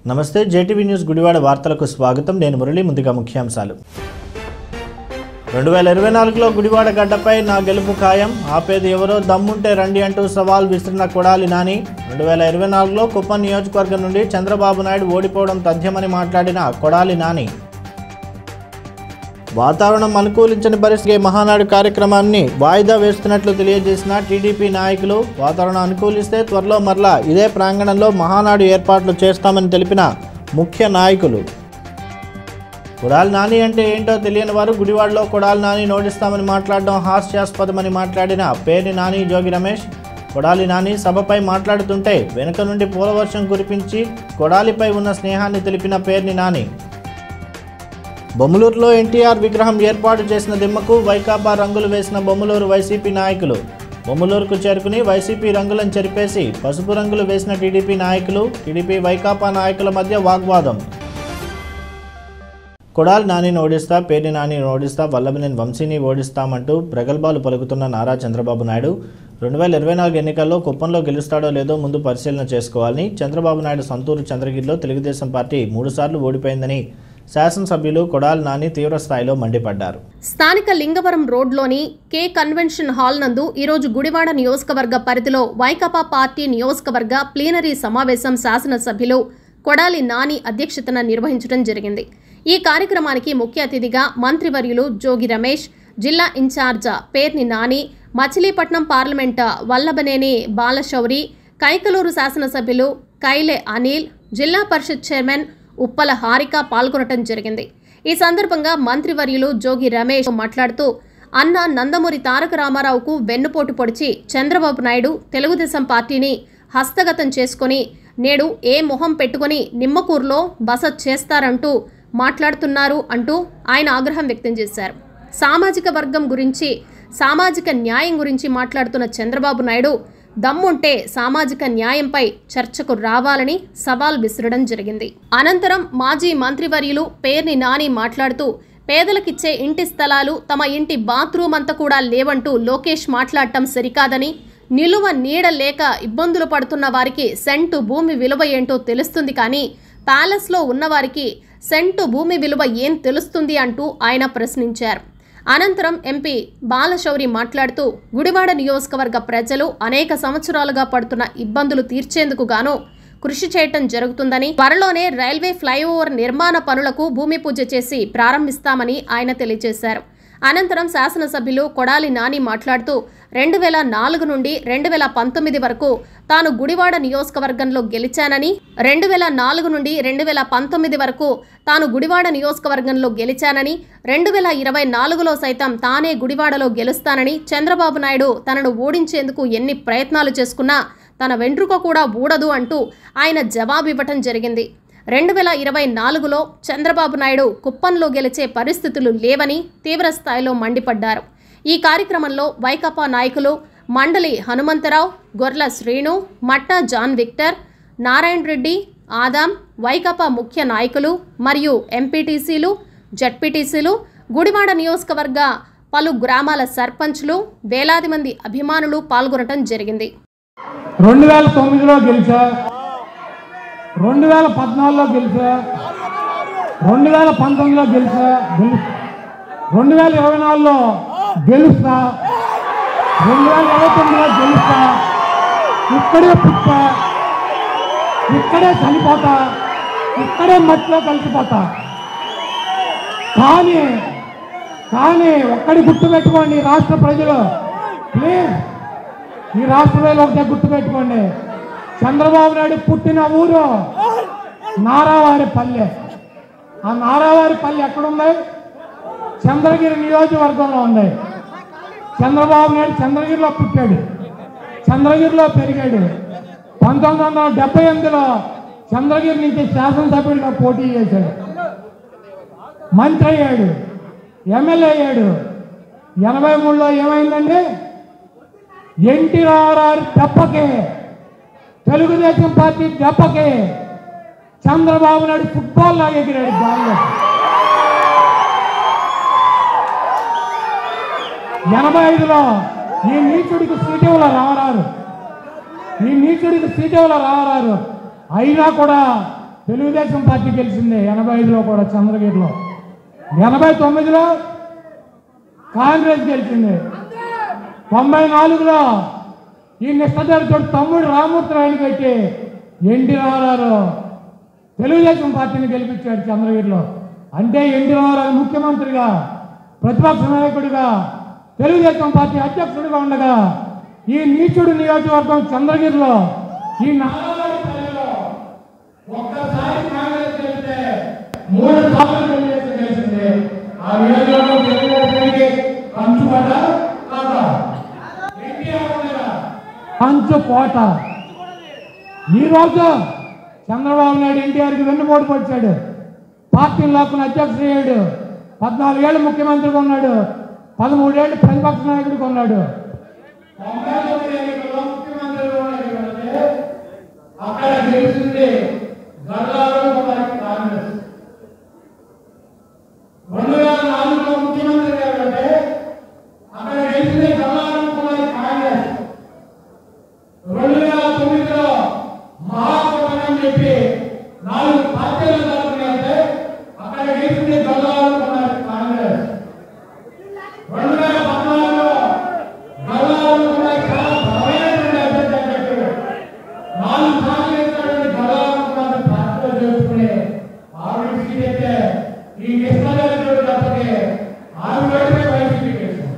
నమస్తే JTV news Gudivada వార్తలకు స్వాగతం నేను మురళి ముందుగా ముఖ్యాంశాలు రెండు వేల ఇరవై నాలుగులో గుడివాడ గడ్డపై నా గెలుపు ఖాయం ఆపేది ఎవరో దమ్ముంటే రండి అంటూ సవాల్ విసిరిన కొడాలి నాని రెండు వేల ఇరవై నాలుగులో కుప్పం నియోజకవర్గం నుండి చంద్రబాబు నాయుడు ఓడిపోవడం తథ్యమని మాట్లాడిన కొడాలి నాని వాతావరణం అనుకూలించని పరిస్థితి మహానాడు కార్యక్రమాన్ని వాయిదా వేస్తున్నట్లు తెలియజేసిన టీడీపీ నాయకులు వాతావరణం అనుకూలిస్తే త్వరలో మరలా ఇదే ప్రాంగణంలో మహానాడు ఏర్పాట్లు చేస్తామని తెలిపిన ముఖ్య నాయకులు కొడాలి నాని అంటే ఏంటో తెలియని వారు గుడివాడలో కొడాలి నాని నోటిస్తామని మాట్లాడడం హాస్యాస్పదమని మాట్లాడిన పేర్ని నాని జోగి రమేష్ కొడాలి నాని సభపై మాట్లాడుతుంటే వెనుక నుండి పూలవర్షం కురిపించి కొడాలిపై ఉన్న స్నేహాన్ని తెలిపిన పేర్ని నాని బొమ్మలూరులో ఎన్టీఆర్ విగ్రహం ఏర్పాటు చేసిన దిమ్మకు వైకాపా రంగులు వేసిన బొమ్మలూరు వైసీపీ నాయకులు బొమ్మలూరుకు చేరుకుని వైసీపీ రంగులను చెరిపేసి పసుపు రంగులు వేసిన టీడీపీ నాయకులు టీడీపీ వైకాపా నాయకుల మధ్య వాగ్వాదం కొడాలి నానిని ఓడిస్తా పేర్ని నానిని ఓడిస్తా వల్లభనేని వంశీని ఓడిస్తామంటూ ప్రగల్భాలు పలుకుతున్న నారా చంద్రబాబు నాయుడు రెండు వేల ఇరవై నాలుగు ఎన్నికల్లో కుప్పంలో గెలుస్తాడో లేదో ముందు పరిశీలన చేసుకోవాలని చంద్రబాబు నాయుడు సొంతూరు చంద్రగిరిలో తెలుగుదేశం పార్టీ మూడుసార్లు ఓడిపోయిందని శాసనసభ్యులు కొడాలి నాని తీవ్ర స్థాయిలో మండిపడ్డారు స్థానిక లింగవరం రోడ్లోని కే కన్వెన్షన్ హాల్ నందు ఈరోజు గుడివాడ నియోజకవర్గ పరిధిలో వైకాపా పార్టీ నియోజకవర్గ ప్లీనరీ సమావేశం శాసనసభ్యులు కొడాలి నాని అధ్యక్షతన నిర్వహించడం జరిగింది ఈ కార్యక్రమానికి ముఖ్య అతిథిగా మంత్రివర్యులు జోగి రమేష్ జిల్లా ఇన్ఛార్జ పేర్ని నాని మచిలీపట్నం పార్లమెంట్ వల్లభనేని బాలశౌరి కైకలూరు శాసనసభ్యులు కైలే అనిల్ జిల్లా పరిషత్ చైర్మన్ ఉప్పల హారిక పాల్గొనడం జరిగింది ఈ సందర్భంగా మంత్రివర్యులు జోగి రమేష్ మాట్లాడుతూ అన్న నందమూరి తారక రామారావుకు వెన్నుపోటు పొడిచి చంద్రబాబు నాయుడు తెలుగుదేశం పార్టీని హస్తగతం చేసుకొని నేడు ఏ మొహం పెట్టుకొని నిమ్మకూరులో బస చేస్తారంటూ మాట్లాడుతున్నారు అంటూ ఆయన ఆగ్రహం వ్యక్తం చేశారు సామాజిక వర్గం గురించి సామాజిక న్యాయం గురించి మాట్లాడుతున్న చంద్రబాబు నాయుడు దమ్ముంటే సామాజిక న్యాయంపై చర్చకు రావాలని సవాల్ విసరడం జరిగింది అనంతరం మాజీ మంత్రివర్యులు పేర్ని నాని మాట్లాడుతూ పేదలకిచ్చే ఇంటి స్థలాలు తమ ఇంటి బాత్రూమ్ అంతా కూడా లేవంటూ లోకేష్ మాట్లాడటం సరికాదని నిలువ నీడ లేక ఇబ్బందులు పడుతున్న వారికి సెంటు భూమి విలువ ఏంటో తెలుస్తుంది కానీ ప్యాలెస్లో ఉన్నవారికి సెంటు భూమి విలువ ఏం తెలుస్తుంది అంటూ ఆయన ప్రశ్నించారు అనంతరం ఎంపీ బాలశౌరి మాట్లాడుతూ గుడివాడ నియోజకవర్గ ప్రజలు అనేక సంవత్సరాలుగా పడుతున్న ఇబ్బందులు తీర్చేందుకు గాను కృషి చేయటం జరుగుతుందని త్వరలోనే రైల్వే ఫ్లైఓవర్ నిర్మాణ పనులకు భూమి పూజ చేసి ప్రారంభిస్తామని ఆయన తెలియజేశారు అనంతరం శాసనసభ్యులు కొడాలి నాని మాట్లాడుతూ రెండు వేల నాలుగు నుండి రెండు వేల పంతొమ్మిది వరకు తాను గుడివాడ నియోజకవర్గంలో గెలిచానని రెండు వేల నాలుగు నుండి రెండు వేల పంతొమ్మిది వరకు తాను గుడివాడ నియోజకవర్గంలో గెలిచానని రెండు వేల ఇరవై నాలుగులో సైతం తానే గుడివాడలో గెలుస్తానని చంద్రబాబు నాయుడు తనను ఓడించేందుకు ఎన్ని ప్రయత్నాలు చేసుకున్నా తన వెంట్రుక కూడా ఊడదు అంటూ ఆయన జవాబివ్వటం జరిగింది రెండు వేల ఇరవై నాలుగులో చంద్రబాబు నాయుడు కుప్పంలో గెలిచే పరిస్థితులు లేవని తీవ్రస్థాయిలో మండిపడ్డారు ఈ కార్యక్రమంలో వైకాపా నాయకులు Mandali Hanumantharao Gorla Srinu Matta John Victor Narayana Reddy Adam Vaikapa ముఖ్య నాయకులు మరియు ఎంపీటీసీలు జడ్పీటీసీలు గుడివాడ నియోజకవర్గ పలు గ్రామాల సర్పంచ్లు వేలాది మంది అభిమానులు పాల్గొనడం జరిగింది రెండు వేల తొమ్మిదిలో గెలిచా రెండు వేల పద్నాలుగులో గెలిచా రెండు వేల పంతొమ్మిదిలో గెలిచా గెలు రెండు వేల ఇరవై నాలుగులో గెలుస్తా రెండు వేల ఇరవై తొమ్మిదిలో గెలుస్తా ఇక్కడే పుట్టా ఇక్కడే చనిపోతా ఇక్కడే మట్టిలో కలిసిపోతా కానీ కానీ ఒక్కడి గుర్తుపెట్టుకోండి ఈ రాష్ట్ర ప్రజలు ప్లీజ్ ఈ రాష్ట్ర ప్రజలు ఒకటే గుర్తుపెట్టుకోండి చంద్రబాబు నాయుడు పుట్టిన ఊరు నారావారి పల్లె ఆ నారావారి పల్లె ఎక్కడుంది చంద్రగిరి నియోజకవర్గంలో ఉంది చంద్రబాబు నాయుడు చంద్రగిరిలో పుట్టాడు చంద్రగిరిలో పెరిగాడు పంతొమ్మిది వందల డెబ్బై ఎనిమిదిలో చంద్రగిరి నుంచి శాసనసభ్యుడిగా పోటీ చేశాడు మంత్రి అయ్యాడు ఎమ్మెల్యే అయ్యాడు ఎనభై మూడులో ఏమైందండి ఎన్టీ రామారావు దెబ్బకి తెలుగుదేశం పార్టీ దెబ్బకి చంద్రబాబు నాయుడు ఫుట్బాల్ లాగా ఎగిరాడు గాల్లో ఎనభై ఐదులో ఈ నీచుడికి సీట్ ఇవ్వలే రామారావు ఈ నీచుడికి సీట్ ఇవ్వలే రామారావు అయినా కూడా తెలుగుదేశం పార్టీ గెలిచింది ఎనభై ఐదులో కూడా చంద్రగిరిలో ఎనభై తొమ్మిదిలో కాంగ్రెస్ గెలిచింది తొంభై నాలుగులో ఈ నిష్టదరితో తమ్ముడు రామూర్తి రాయని పెట్టి ఎన్టీ రామారావు తెలుగుదేశం పార్టీని గెలిపించాడు చంద్రగిరిలో అంటే ఎన్టీ రామారావు ముఖ్యమంత్రిగా ప్రతిపక్ష నాయకుడిగా తెలుగుదేశం పార్టీ అధ్యక్షుడిగా ఉండగా ఈ నీచుడు నియోజకవర్గం చంద్రగిరిలో ఈ నారాయణపల్లిలో ఒక్కసారి కాంగ్రెస్ గెలిస్తే మూడు సార్లు తెలుగుదేశం గెలిచింది ఆ నియోజకవర్గం తెలుగుదేశానికి పంచుకోట కాదా ఎన్టీఆర్ ఉండగా పంచు కోట ఈ రోజు చంద్రబాబు నాయుడు ఎన్టీఆర్కి వెన్నుపోటు పొడిచాడు పార్టీని లాక్కుని అధ్యక్షుడు అయ్యాడు పద్నాలుగేళ్ళు ముఖ్యమంత్రిగా ఉన్నాడు పదమూడేళ్ళు ప్రతిపక్ష నాయకుడిగా ఉన్నాడు తొంభై తొమ్మిది ఎన్నికల్లో ముఖ్యమంత్రిగా ఉన్నాడు అక్కడ గెలిచింది గల్లాలో మరి కాంగ్రెస్ రెండు వేల నాలుగులో ముఖ్యమంత్రి గారంటే అక్కడ గెలిచింది గల్లాలో మరి కాంగ్రెస్ రెండు వేల తొమ్మిదిలో మహాకూటమి అని చెప్పి నాలుగు పార్టీలు తరపున అక్కడ గెలిచింది గల్లాలో మరి కాంగ్రెస్ రెండు వేల పద్నాలుగులో గల్లాలో మరి చాలా బలమైనటువంటి అభ్యర్థి అని చెప్పి నాలుగు సార్లు వేసినటువంటి గల్లాలో పార్టీలో చేసుకుని ఆవిడ సీట్ అయితే ఈ కృష్ణారెడ్డి తప్పకే ఆవిడ ఓడిపోయి వైసీపీ గెలిచింది.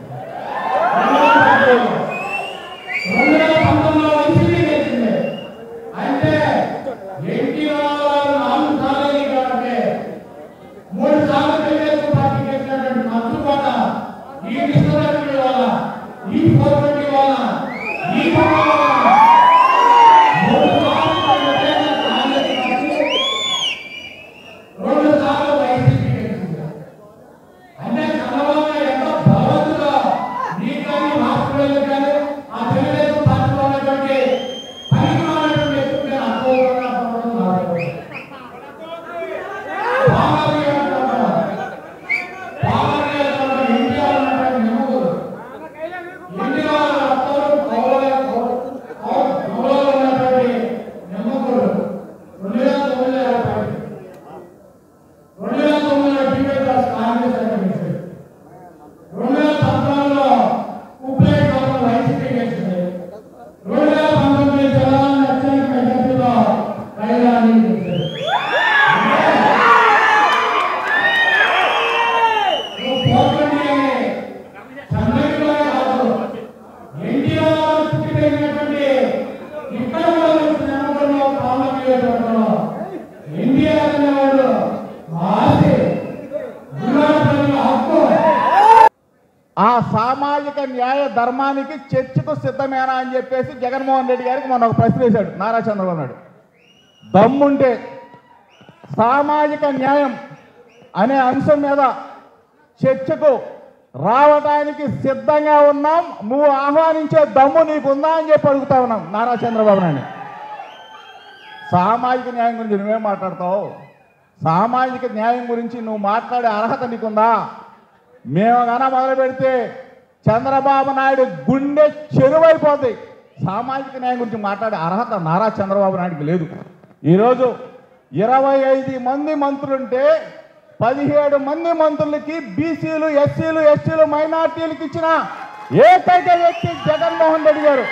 రెండు వేల పంతొమ్మిదిలో వైసీపీ గెలిచింది. అంటే ఎన్టీఆర్ నాలుగు సార్లు ఎన్నికలంటే మూడు సార్లు తెలుగుదేశం పార్టీ గెలిచినటువంటి మధుకోట ఈ కృష్ణారెడ్డి వల్ల ఈ పోటీ వల్ల ఈ కుటుంబం వల్ల మూడు సార్లు తెలుగుదేశం కాంగ్రెస్ పార్టీ రెండు సార్లు వైసీపీ గెలిచింది. అంటే చంద్రబాబు నాయుడు ఎంత బలవంతుగా నీకు కానీ రాష్ట్రాలకు కానీ ఆ తెలుగుదేశం పార్టీలో ఉన్నటువంటి పనికిమాలినటువంటి వ్యక్తులు అర్థవంతంగా అర్థవంతం కాదు. బాలయ్య అంటారు. బాలయ్య అంటారు. ఎన్టీఆర్ అంటారు. నెమ్మూరు. ఎన్టీఆర్ అంటారు. కౌరవ- కౌరవ- కౌరవులు ఉన్నటువంటి నెమ్మూరు. రెండు వేల తొమ్మిదిలో ఏర్పడింది. రెండు వేల తొమ్మిదిలో టీవీ కాంగ్రెస్ గెలిచింది రెండు వేల పద్నాలుగులో ఉప్లై కాలం వైసీపీ గెలిచింది రెండు వేల పంతొమ్మిది తెలంగాణ అత్యంత మెజార్టీలో రైలాని గెలిచింది నువ్వు పోకండి అని చంద్రగిరిలోనే కాదు ఎన్టీఆర్ పుట్టి పెరిగినటువంటి ఇక్కడ కూడా నెమ్మదిలో పాలన నియోజకవర్గంలో ఎన్టీఆర్ అనేవాడు ఆశ గులాబీ హక్కు ఆ సామాజిక న్యాయ ధర్మానికి చర్చకు సిద్ధమేనా అని చెప్పేసి జగన్మోహన్ రెడ్డి గారికి మొన్న ఒక ప్రశ్న వేశాడు నారా చంద్రబాబు నాయుడు దమ్ముంటే సామాజిక న్యాయం అనే అంశం మీద చర్చకు రావడానికి సిద్ధంగా ఉన్నాం నువ్వు ఆహ్వానించే దమ్ము నీకుందా అని చెప్పి అడుగుతా ఉన్నాం నారా చంద్రబాబు నాయుడు సామాజిక న్యాయం గురించి నువ్వేం మాట్లాడతావు సామాజిక న్యాయం గురించి నువ్వు మాట్లాడే అర్హత నీకుందా మేము గన మొదలు పెడితే చంద్రబాబు నాయుడు గుండె చెరువైపోతుంది సామాజిక న్యాయం గురించి మాట్లాడే అర్హత నారా చంద్రబాబు నాయుడుకి లేదు ఈరోజు ఇరవై ఐదు మంది మంత్రులుంటే పదిహేడు మంది మంత్రులకి బీసీలు ఎస్సీలు ఎస్టీలు మైనార్టీలకు ఇచ్చిన ఏకైక వ్యక్తి జగన్మోహన్ రెడ్డి గారు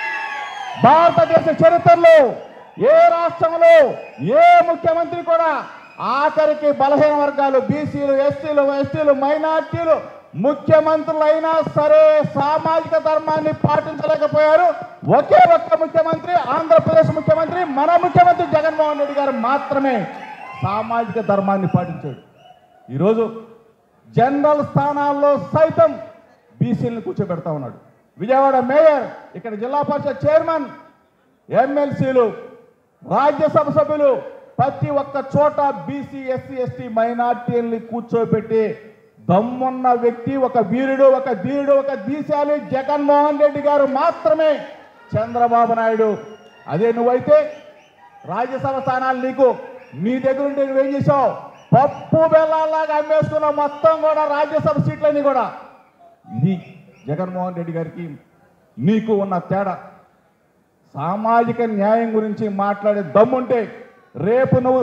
భారతదేశ చరిత్రలో ఏ రాష్ట్రంలో ఏ ముఖ్యమంత్రి కూడా ఆఖరికి బలహీన వర్గాలు బీసీలు ఎస్టీలు ఎస్టీలు మైనార్టీలు ముఖ్యమంత్రులు అయినా సరే సామాజిక ధర్మాన్ని పాటించలేకపోయారు ఒకే ఒక్క ముఖ్యమంత్రి ఆంధ్రప్రదేశ్ ముఖ్యమంత్రి మన ముఖ్యమంత్రి జగన్మోహన్ రెడ్డి గారు మాత్రమే సామాజిక ధర్మాన్ని పాటించాడు ఈరోజు జనరల్ స్థానాల్లో సైతం బీసీలను కూర్చోబెడతా ఉన్నాడు విజయవాడ మేయర్ ఇక్కడ జిల్లా పరిషత్ చైర్మన్ ఎమ్మెల్సీలు రాజ్యసభ సభ్యులు ప్రతి ఒక్క చోట బీసీ ఎస్సీ ఎస్టీ మైనార్టీల్ని కూర్చోబెట్టి దమ్మున్న వ్యక్తి ఒక వీరుడు ఒక ధీరుడు ఒక దీశాలి జగన్మోహన్ రెడ్డి గారు మాత్రమే చంద్రబాబు నాయుడు అదే నువ్వైతే రాజ్యసభ స్థానాలు నీకు నీ దగ్గర ఉంటే నువ్వేం చేసావు పప్పు బెల్లాలాగా అమ్మేసుకున్నావు మొత్తం కూడా రాజ్యసభ సీట్లన్నీ కూడా ఇది జగన్మోహన్ రెడ్డి గారికి నీకు ఉన్న తేడా సామాజిక న్యాయం గురించి మాట్లాడే దమ్ముంటే రేపు నువ్వు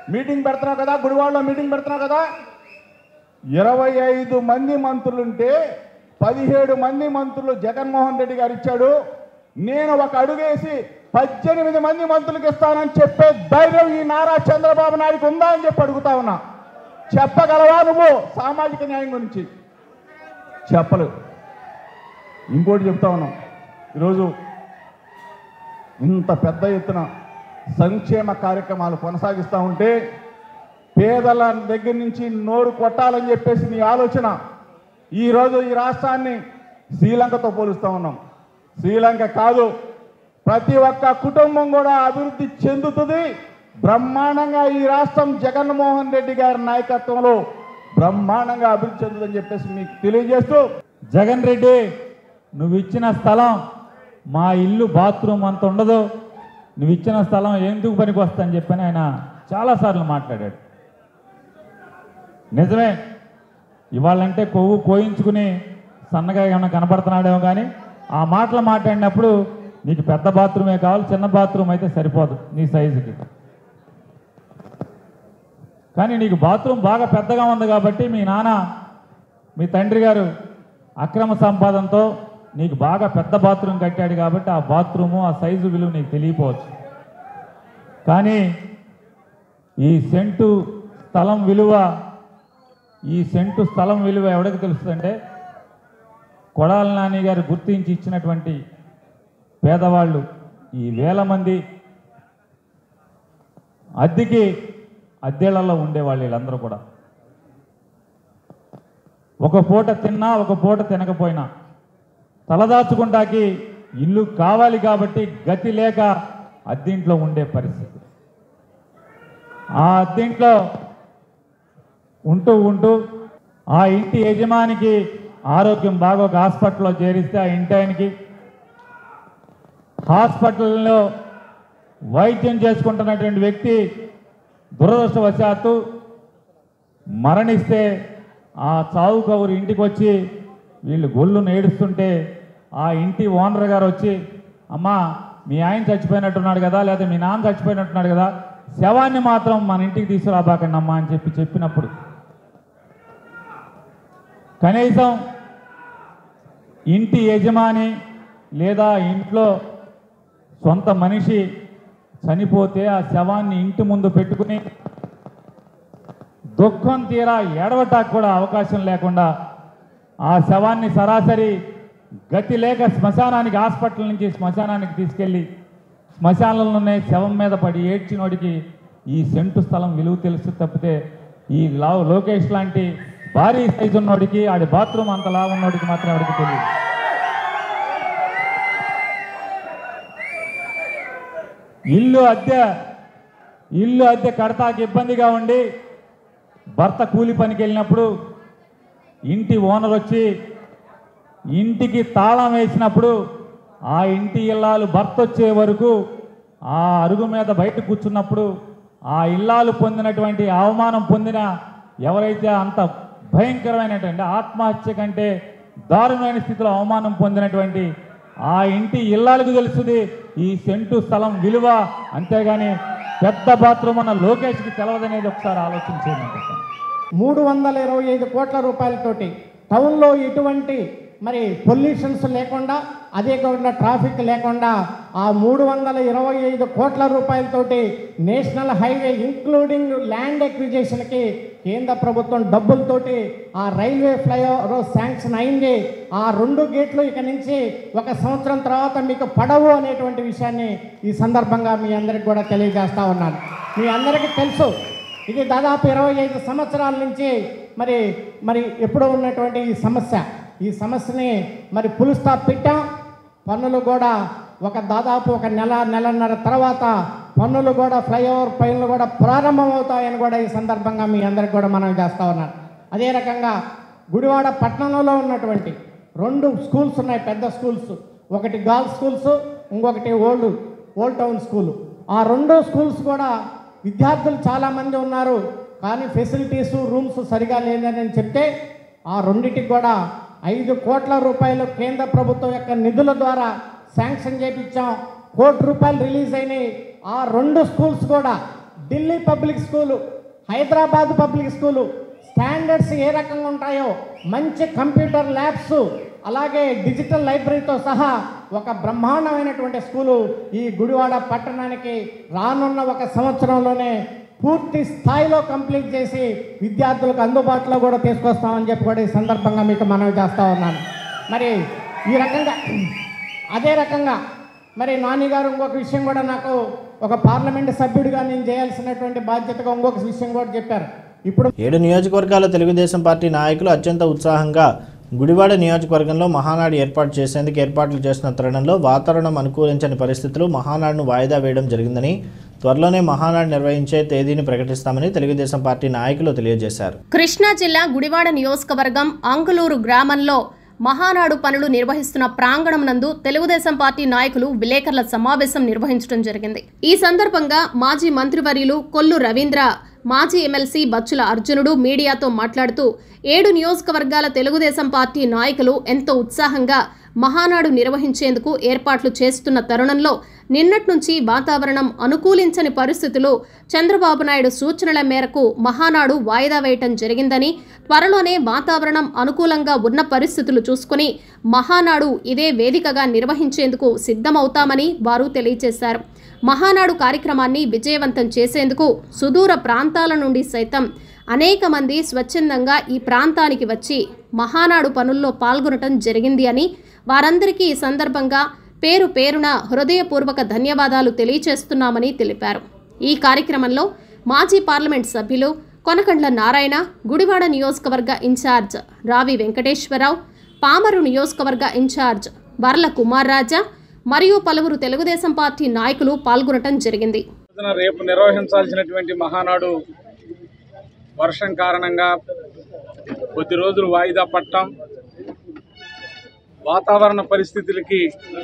మీటింగ్ పెడుతున్నావు కదా గుడివాడలో మీటింగ్ పెడుతున్నావు కదా ఇరవై ఐదు మంది మంత్రులుంటే పదిహేడు మంది మంత్రులు జగన్మోహన్ రెడ్డి గారు ఇచ్చాడు నేను ఒక అడుగేసి పద్దెనిమిది మంది మంత్రులకు ఇస్తానని చెప్పే ధైర్యం ఈ నారా చంద్రబాబు నాయుడుకి ఉందా అని చెప్పి అడుగుతా ఉన్నా చెప్పగలవా నువ్వు సామాజిక న్యాయం గురించి చెప్పలు ఇంకోటి చెప్తా ఉన్నాం ఈరోజు ఇంత పెద్ద ఎత్తున సంక్షేమ కార్యక్రమాలు కొనసాగిస్తూ ఉంటే పేదల దగ్గర నుంచి నోరు కొట్టాలని చెప్పేసి నీ ఆలోచన ఈరోజు ఈ రాష్ట్రాన్ని శ్రీలంకతో పోలుస్తూ ఉన్నాం శ్రీలంక కాదు ప్రతి ఒక్క కుటుంబం కూడా అభివృద్ధి చెందుతుంది బ్రహ్మాండంగా ఈ రాష్ట్రం జగన్మోహన్ రెడ్డి గారి నాయకత్వంలో బ్రహ్మాండంగా అభివృద్ధి చెందుతుందని చెప్పేసి మీకు తెలియజేస్తూ జగన్ రెడ్డి నువ్వు ఇచ్చిన స్థలం మా ఇల్లు బాత్రూమ్ అంత ఉండదు నువ్వు ఇచ్చిన స్థలం ఎందుకు పనికి వస్తుందని చెప్పని ఆయన చాలాసార్లు మాట్లాడాడు నిజమే ఇవాళంటే కొవ్వు కోయించుకుని సన్నగా ఏమైనా కనపడుతున్నాడేమో కానీ ఆ మాటలు మాట్లాడినప్పుడు నీకు పెద్ద బాత్రూమే కావాలి చిన్న బాత్రూమ్ అయితే సరిపోదు నీ సైజుకి కానీ నీకు బాత్రూమ్ బాగా పెద్దగా ఉంది కాబట్టి మీ నాన్న మీ తండ్రి గారు అక్రమ సంపాదనతో నీకు బాగా పెద్ద బాత్రూమ్ కట్టాడు కాబట్టి ఆ బాత్రూము ఆ సైజు విలువ నీకు తెలియపోవచ్చు కానీ ఈ సెంటు స్థలం విలువ ఈ సెంటు స్థలం విలువ ఎవరికి తెలుస్తుందంటే కొడాల నాని గారు గుర్తించి ఇచ్చినటువంటి పేదవాళ్ళు ఈ వేల మంది అద్దెకి అద్దెళ్లలో ఉండేవాళ్ళు వీళ్ళందరూ కూడా ఒక పూట తిన్నా ఒక పూట తినకపోయినా తలదాచుకుంటాకి ఇల్లు కావాలి కాబట్టి గతి లేక అద్దీంట్లో ఉండే పరిస్థితి ఆ అద్దీంట్లో ఉంటూ ఉంటూ ఆ ఇంటి యజమానికి ఆరోగ్యం బాగా ఒక హాస్పిటల్లో చేరిస్తే ఆ ఇంటి ఆయనకి హాస్పిటల్లో వైద్యం చేసుకుంటున్నటువంటి వ్యక్తి దురదృష్టవశాత్తు మరణిస్తే ఆ చావు కవురు ఇంటికి వచ్చి వీళ్ళు గొల్లు నేడుస్తుంటే ఆ ఇంటి ఓనర్ గారు వచ్చి అమ్మా మీ ఆయన చచ్చిపోయినట్టున్నాడు కదా లేదా మీ నాన్న చచ్చిపోయినట్టున్నాడు కదా శవాన్ని మాత్రం మన ఇంటికి తీసుకురాబాకండి అమ్మా అని చెప్పి చెప్పినప్పుడు కనీసం ఇంటి యజమాని లేదా ఇంట్లో సొంత మనిషి చనిపోతే ఆ శవాన్ని ఇంటి ముందు పెట్టుకుని దుఃఖం తీరా ఏడవటానికి కూడా అవకాశం లేకుండా ఆ శవాన్ని సరాసరి గతి లేక శ్మశానానికి హాస్పిటల్ నుంచి శ్మశానానికి తీసుకెళ్ళి శ్మశానంలోనే శవం మీద పడి ఏడ్చినోడికి ఈ సెంటు స్థలం విలువ తెలుసు తప్పితే ఈ లా లోకేష్ లాంటి భారీ సైజు ఉన్నోడికి ఆడి బాత్రూమ్ అంత లావు ఉన్నోడికి మాత్రం ఎవరికి తెలియదు ఇల్లు అద్దె ఇల్లు అద్దె కడతాకి ఇబ్బందిగా ఉండి భర్త కూలి పనికి వెళ్ళినప్పుడు ఇంటి ఓనర్ వచ్చి ఇంటికి తాళం వేసినప్పుడు ఆ ఇంటి ఇల్లాలు భర్త వచ్చే వరకు ఆ అరుగు మీద బయట కూర్చున్నప్పుడు ఆ ఇల్లాలు పొందినటువంటి అవమానం పొందిన ఎవరైతే అంత భయంకరమైనటువంటి ఆత్మహత్య కంటే దారుణమైన స్థితిలో అవమానం పొందినటువంటి ఆ ఇంటి ఇల్లాలకు తెలుస్తుంది ఈ సెంటు స్థలం విలువ అంతేగాని పెద్ద బాత్రూమ్ అన్న లోకేష్కి తెలవదనేది ఒకసారి ఆలోచన చేయమంటాను మూడు వందల ఇరవై ఐదు కోట్ల రూపాయలతోటి టౌన్లో ఎటువంటి మరి పొల్యూషన్స్ లేకుండా అదే కాకుండా ట్రాఫిక్ లేకుండా ఆ మూడు వందల ఇరవై ఐదు కోట్ల రూపాయలతోటి నేషనల్ హైవే ఇంక్లూడింగ్ ల్యాండ్ ఎక్విజేషన్కి కేంద్ర ప్రభుత్వం డబ్బులతోటి ఆ రైల్వే ఫ్లైఓవర్ శాంక్షన్ అయింది ఆ రెండు గేట్లు ఇక నుంచి ఒక సంవత్సరం తర్వాత మీకు పడవు అనేటువంటి విషయాన్ని ఈ సందర్భంగా మీ అందరికి కూడా తెలియజేస్తా ఉన్నాను మీ అందరికీ తెలుసు ఇది దాదాపు ఇరవై ఐదు సంవత్సరాల నుంచి మరి మరి ఎప్పుడో ఉన్నటువంటి ఈ సమస్య ఈ సమస్యని మరి పులు స్టాప్ పెట్టాం పన్నులు కూడా ఒక దాదాపు ఒక నెల నెలన్నర తర్వాత పన్నులు కూడా ఫ్లైఓవర్ పనులు కూడా ప్రారంభమవుతాయని కూడా ఈ సందర్భంగా మీ అందరికి కూడా మనం చేస్తా ఉన్నాను అదే రకంగా గుడివాడ పట్టణంలో ఉన్నటువంటి రెండు స్కూల్స్ ఉన్నాయి పెద్ద స్కూల్స్ ఒకటి గర్ల్స్ స్కూల్స్ ఇంకొకటి ఓల్డ్ ఓల్డ్ టౌన్ స్కూల్ ఆ రెండు స్కూల్స్ కూడా విద్యార్థులు చాలామంది ఉన్నారు కానీ ఫెసిలిటీస్ రూమ్స్ సరిగా లేదని చెప్తే ఆ రెండింటికి కూడా ఐదు కోట్ల రూపాయలు కేంద్ర ప్రభుత్వం యొక్క నిధుల ద్వారా శాంక్షన్ చేయించాం కోటి రూపాయలు రిలీజ్ అయినాయి ఆ రెండు స్కూల్స్ కూడా Delhi public school Hyderabad public school standards ఏ రకంగా ఉంటాయో మంచి కంప్యూటర్ ల్యాబ్స్ అలాగే డిజిటల్ లైబ్రరీతో సహా ఒక బ్రహ్మాండమైనటువంటి స్కూలు ఈ గుడివాడ పట్టణానికి రానున్న ఒక సంవత్సరంలోనే పూర్తి స్థాయిలో కంప్లీట్ చేసి విద్యార్థులకు అందుబాటులో కూడా తీసుకొస్తామని చెప్పి కూడా ఈ సందర్భంగా మీకు మనవి చేస్తా ఉన్నాను మరి ఈ రకంగా అదే రకంగా మరి నాని గారు ఇంకొక విషయం కూడా నాకు ఒక పార్లమెంట్ సభ్యుడిగా నేను చేయాల్సినటువంటి బాధ్యతగా ఇంకొక విషయం కూడా చెప్పారు ఇప్పుడు ఏడు నియోజకవర్గాల తెలుగుదేశం పార్టీ నాయకులు అత్యంత ఉత్సాహంగా గుడివాడ నియోజకవర్గంలో మహానాడు ఏర్పాటు చేసేందుకు ఏర్పాట్లు చేస్తున్న తరుణంలో వాతావరణం అనుకూలించని పరిస్థితులు మహానాడును వాయిదా వేయడం జరిగిందని త్వరలోనే మహానాడు నిర్వహించే తేదీని ప్రకటిస్తామని తెలుగుదేశం పార్టీ నాయకులు తెలియజేశారు కృష్ణా జిల్లా గుడివాడ నియోజకవర్గం అంగులూరు గ్రామంలో మహానాడు పనులు నిర్వహిస్తున్న ప్రాంగణం నందు తెలుగుదేశం పార్టీ నాయకులు విలేకరుల సమావేశం నిర్వహించడం జరిగింది ఈ సందర్భంగా మాజీ మంత్రివర్యులు కొల్లు రవీంద్ర మాజీ ఎమ్మెల్సీ బచ్చుల అర్జునుడు మీడియాతో మాట్లాడుతూ ఏడు నియోజకవర్గాల తెలుగుదేశం పార్టీ నాయకులు ఎంతో ఉత్సాహంగా మహానాడు నిర్వహించేందుకు ఏర్పాట్లు చేస్తున్న తరుణంలో నిన్నటి నుంచి వాతావరణం అనుకూలించని పరిస్థితులు చంద్రబాబు నాయుడు సూచనల మేరకు మహానాడు వాయిదా వేయటం జరిగిందని త్వరలోనే వాతావరణం అనుకూలంగా ఉన్న పరిస్థితులు చూసుకుని మహానాడు ఇదే వేదికగా నిర్వహించేందుకు సిద్ధమవుతామని వారు తెలియజేశారు మహానాడు కార్యక్రమాన్ని విజయవంతం చేసేందుకు సుదూర ప్రాంతాల నుండి సైతం అనేక మంది స్వచ్ఛందంగా ఈ ప్రాంతానికి వచ్చి మహానాడు పనుల్లో పాల్గొనటం జరిగింది అని వారందరికీ ఈ సందర్భంగా పేరు పేరున హృదయపూర్వక ధన్యవాదాలు తెలియచేస్తున్నామని తెలిపారు ఈ కార్యక్రమంలో మాజీ పార్లమెంట్ సభ్యులు కొనకండ్ల నారాయణ గుడివాడ నియోజకవర్గ ఇన్ఛార్జ్ రావి వెంకటేశ్వరరావు పామరు నియోజకవర్గ ఇన్ఛార్జ్ వర్ల కుమార్ రాజా మరియు పలువురు తెలుగుదేశం పార్టీ నాయకులు పాల్గొనటం జరిగింది రోజున రేపు నిర్వహించాల్సినటువంటి మహానాడు వర్షం కారణంగా కొద్ది రోజులు వాయిదా పట్టం వాతావరణ పరిస్థితులకి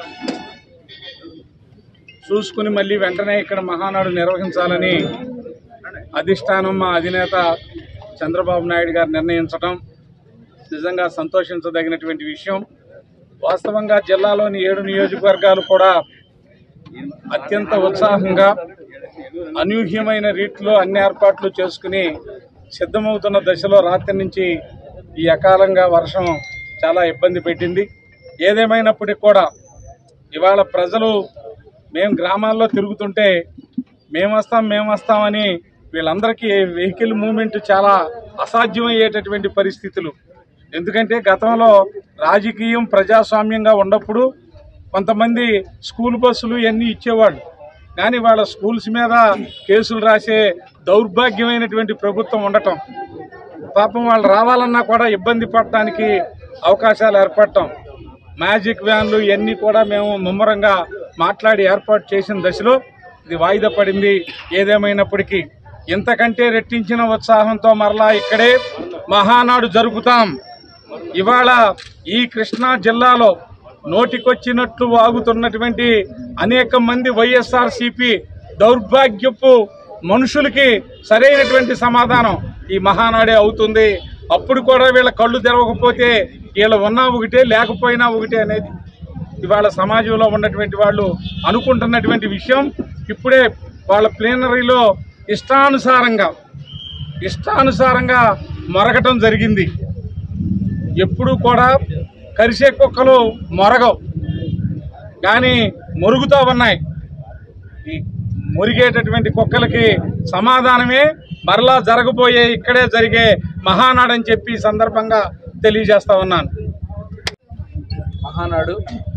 చూసుకుని మళ్ళీ వెంటనే ఇక్కడ మహానాడు నిర్వహించాలని అధిష్టానం మా అధినేత చంద్రబాబు నాయుడు గారు నిర్ణయించడం నిజంగా సంతోషించదగినటువంటి విషయం వాస్తవంగా జిల్లాలోని ఏడు నియోజకవర్గాలు కూడా అత్యంత ఉత్సాహంగా అనూహ్యమైన రీతిలో అన్ని ఏర్పాట్లు చేసుకుని సిద్ధమవుతున్న దశలో రాత్రి నుంచి ఈ అకాలంగా వర్షం చాలా ఇబ్బంది పెట్టింది ఏదేమైనప్పటికీ కూడా ఇవాళ ప్రజలు మేము గ్రామాల్లో తిరుగుతుంటే మేము వస్తాం మేము వస్తామని వీళ్ళందరికీ వెహికల్ మూమెంట్ చాలా అసాధ్యమయ్యేటటువంటి పరిస్థితులు ఎందుకంటే గతంలో రాజకీయం ప్రజాస్వామ్యంగా ఉన్నప్పుడు కొంతమంది స్కూల్ బస్సులు ఇవన్నీ ఇచ్చేవాళ్ళు కానీ వాళ్ళ స్కూల్స్ మీద కేసులు రాసే దౌర్భాగ్యమైనటువంటి ప్రభుత్వం ఉండటం పాపం వాళ్ళు రావాలన్నా కూడా ఇబ్బంది పడటానికి అవకాశాలు ఏర్పడటం మ్యాజిక్ వ్యాన్లు ఇవన్నీ కూడా మేము ముమ్మరంగా మాట్లాడి ఏర్పాటు చేసిన దశలో ఇది వాయిదా పడింది ఏదేమైనప్పటికీ ఇంతకంటే రెట్టించిన ఉత్సాహంతో మరలా ఇక్కడే మహానాడు జరుపుతాం ఇవాళ ఈ కృష్ణా జిల్లాలో నోటికొచ్చినట్లు వాగుతున్నటువంటి అనేక మంది వైఎస్ఆర్ సిపి దౌర్భాగ్యపు మనుషులకి సరైనటువంటి సమాధానం ఈ మహానాడే అవుతుంది అప్పుడు కూడా వీళ్ళ కళ్ళు తెరవకపోతే వీళ్ళ ఉన్నా ఒకటే లేకపోయినా ఒకటే అనేది ఇవాళ సమాజంలో ఉన్నటువంటి వాళ్ళు అనుకుంటున్నటువంటి విషయం ఇప్పుడే వాళ్ళ ప్లేనరీలో ఇష్టానుసారంగా ఇష్టానుసారంగా మరగటం జరిగింది ఎప్పుడూ కూడా కరిసే కుక్కలు మొరగవు కానీ మొరుగుతూ ఉన్నాయి ఈ మురిగేటటువంటి కుక్కలకి సమాధానమే మరలా జరగబోయే ఇక్కడే జరిగే మహానాడని చెప్పి ఈ సందర్భంగా తెలియజేస్తా ఉన్నాను మహానాడు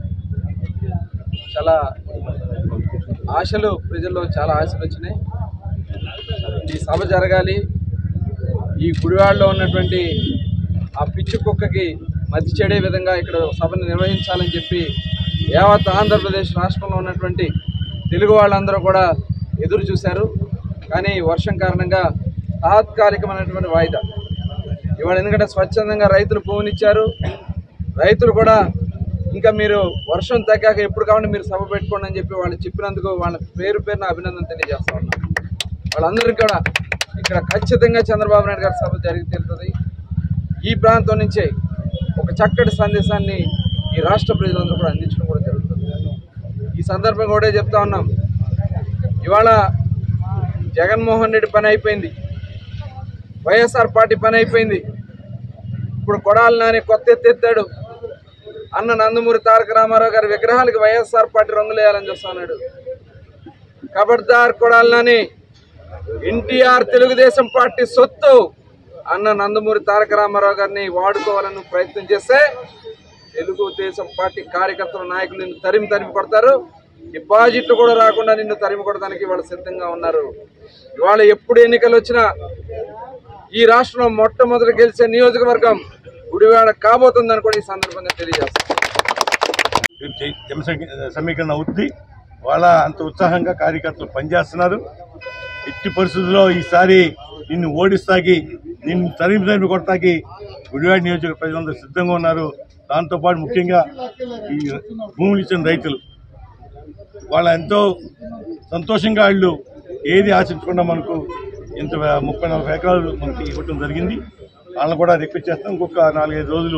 చాలా ఆశలు ప్రజల్లో చాలా ఆశలు వచ్చినాయి ఈ సభ జరగాలి ఈ గుడివాడలో ఉన్నటువంటి ఆ పిచ్చి కుక్కకి మతి చెడే విధంగా ఇక్కడ సభను నిర్వహించాలని చెప్పి యావత్ ఆంధ్రప్రదేశ్ రాష్ట్రంలో ఉన్నటువంటి తెలుగు వాళ్ళందరూ కూడా ఎదురు చూశారు కానీ వర్షం కారణంగా తాత్కాలికమైనటువంటి వాయిదా ఇవాళ ఎందుకంటే స్వచ్ఛందంగా రైతులు భూమినిచ్చారు రైతులు కూడా ఇంకా మీరు వర్షం తగ్గాక ఎప్పుడు కావాలంటే మీరు సభ పెట్టుకోండి అని చెప్పి వాళ్ళు చెప్పినందుకు వాళ్ళ పేరు పేరున అభినందన తెలియజేస్తా ఉన్నాం వాళ్ళందరికీ కూడా ఇక్కడ ఖచ్చితంగా చంద్రబాబు నాయుడు గారి సభ జరిగి తీరుతుంది ఈ ప్రాంతం నుంచే ఒక చక్కటి సందేశాన్ని ఈ రాష్ట్ర ప్రజలందరూ కూడా అందించడం కూడా జరుగుతుంది ఈ సందర్భంగా కూడా చెప్తా ఉన్నాం ఇవాళ జగన్మోహన్ రెడ్డి పని అయిపోయింది వైఎస్ఆర్ పార్టీ పని అయిపోయింది ఇప్పుడు కొడాలి నాని కొత్త ఎత్తెత్తాడు అన్న నందమూరి తారక రామారావు గారి విగ్రహాలకి వైఎస్ఆర్ పార్టీ రంగులేయాలని చూస్తున్నాడు కబడ్దార్ కొడాలి నాని ఎన్టీఆర్ తెలుగుదేశం పార్టీ సొత్తు అన్న నందమూరి తారక రామారావు గారిని వాడుకోవాలని ప్రయత్నం చేస్తే తెలుగుదేశం పార్టీ కార్యకర్తల నాయకులు నిన్ను తరిమి తరిమి కొడతారు డిపాజిట్లు కూడా రాకుండా నిన్ను తరిమి కొడడానికి వాళ్ళు సిద్ధంగా ఉన్నారు ఇవాళ ఎప్పుడు ఎన్నికలు వచ్చినా ఈ రాష్ట్రంలో మొట్టమొదటి గెలిచే నియోజకవర్గం గుడివాడ కాబోతుందని కూడా ఈ సందర్భంగా తెలియజేస్తాను జన సమీకరణ అవుద్ది వాళ్ళ అంత ఉత్సాహంగా కార్యకర్తలు పనిచేస్తున్నారు ఎట్టి పరిస్థితుల్లో ఈసారి నిన్ను ఓడిస్తాకి నిన్ను తరిమి తరిమి కొడతాకి గుడివాడ నియోజక ప్రజలందరూ సిద్ధంగా ఉన్నారు దాంతోపాటు ముఖ్యంగా ఈ భూములు ఇచ్చిన రైతులు వాళ్ళ ఎంతో సంతోషంగా వాళ్ళు ఏది ఆశించకుండా మనకు ఇంత ముప్పై నలభై ఎకరాలు మనకి ఇవ్వటం జరిగింది వాళ్ళని కూడా రిక్వెస్ట్ చేస్తాం ఇంకొక నాలుగైదు రోజులు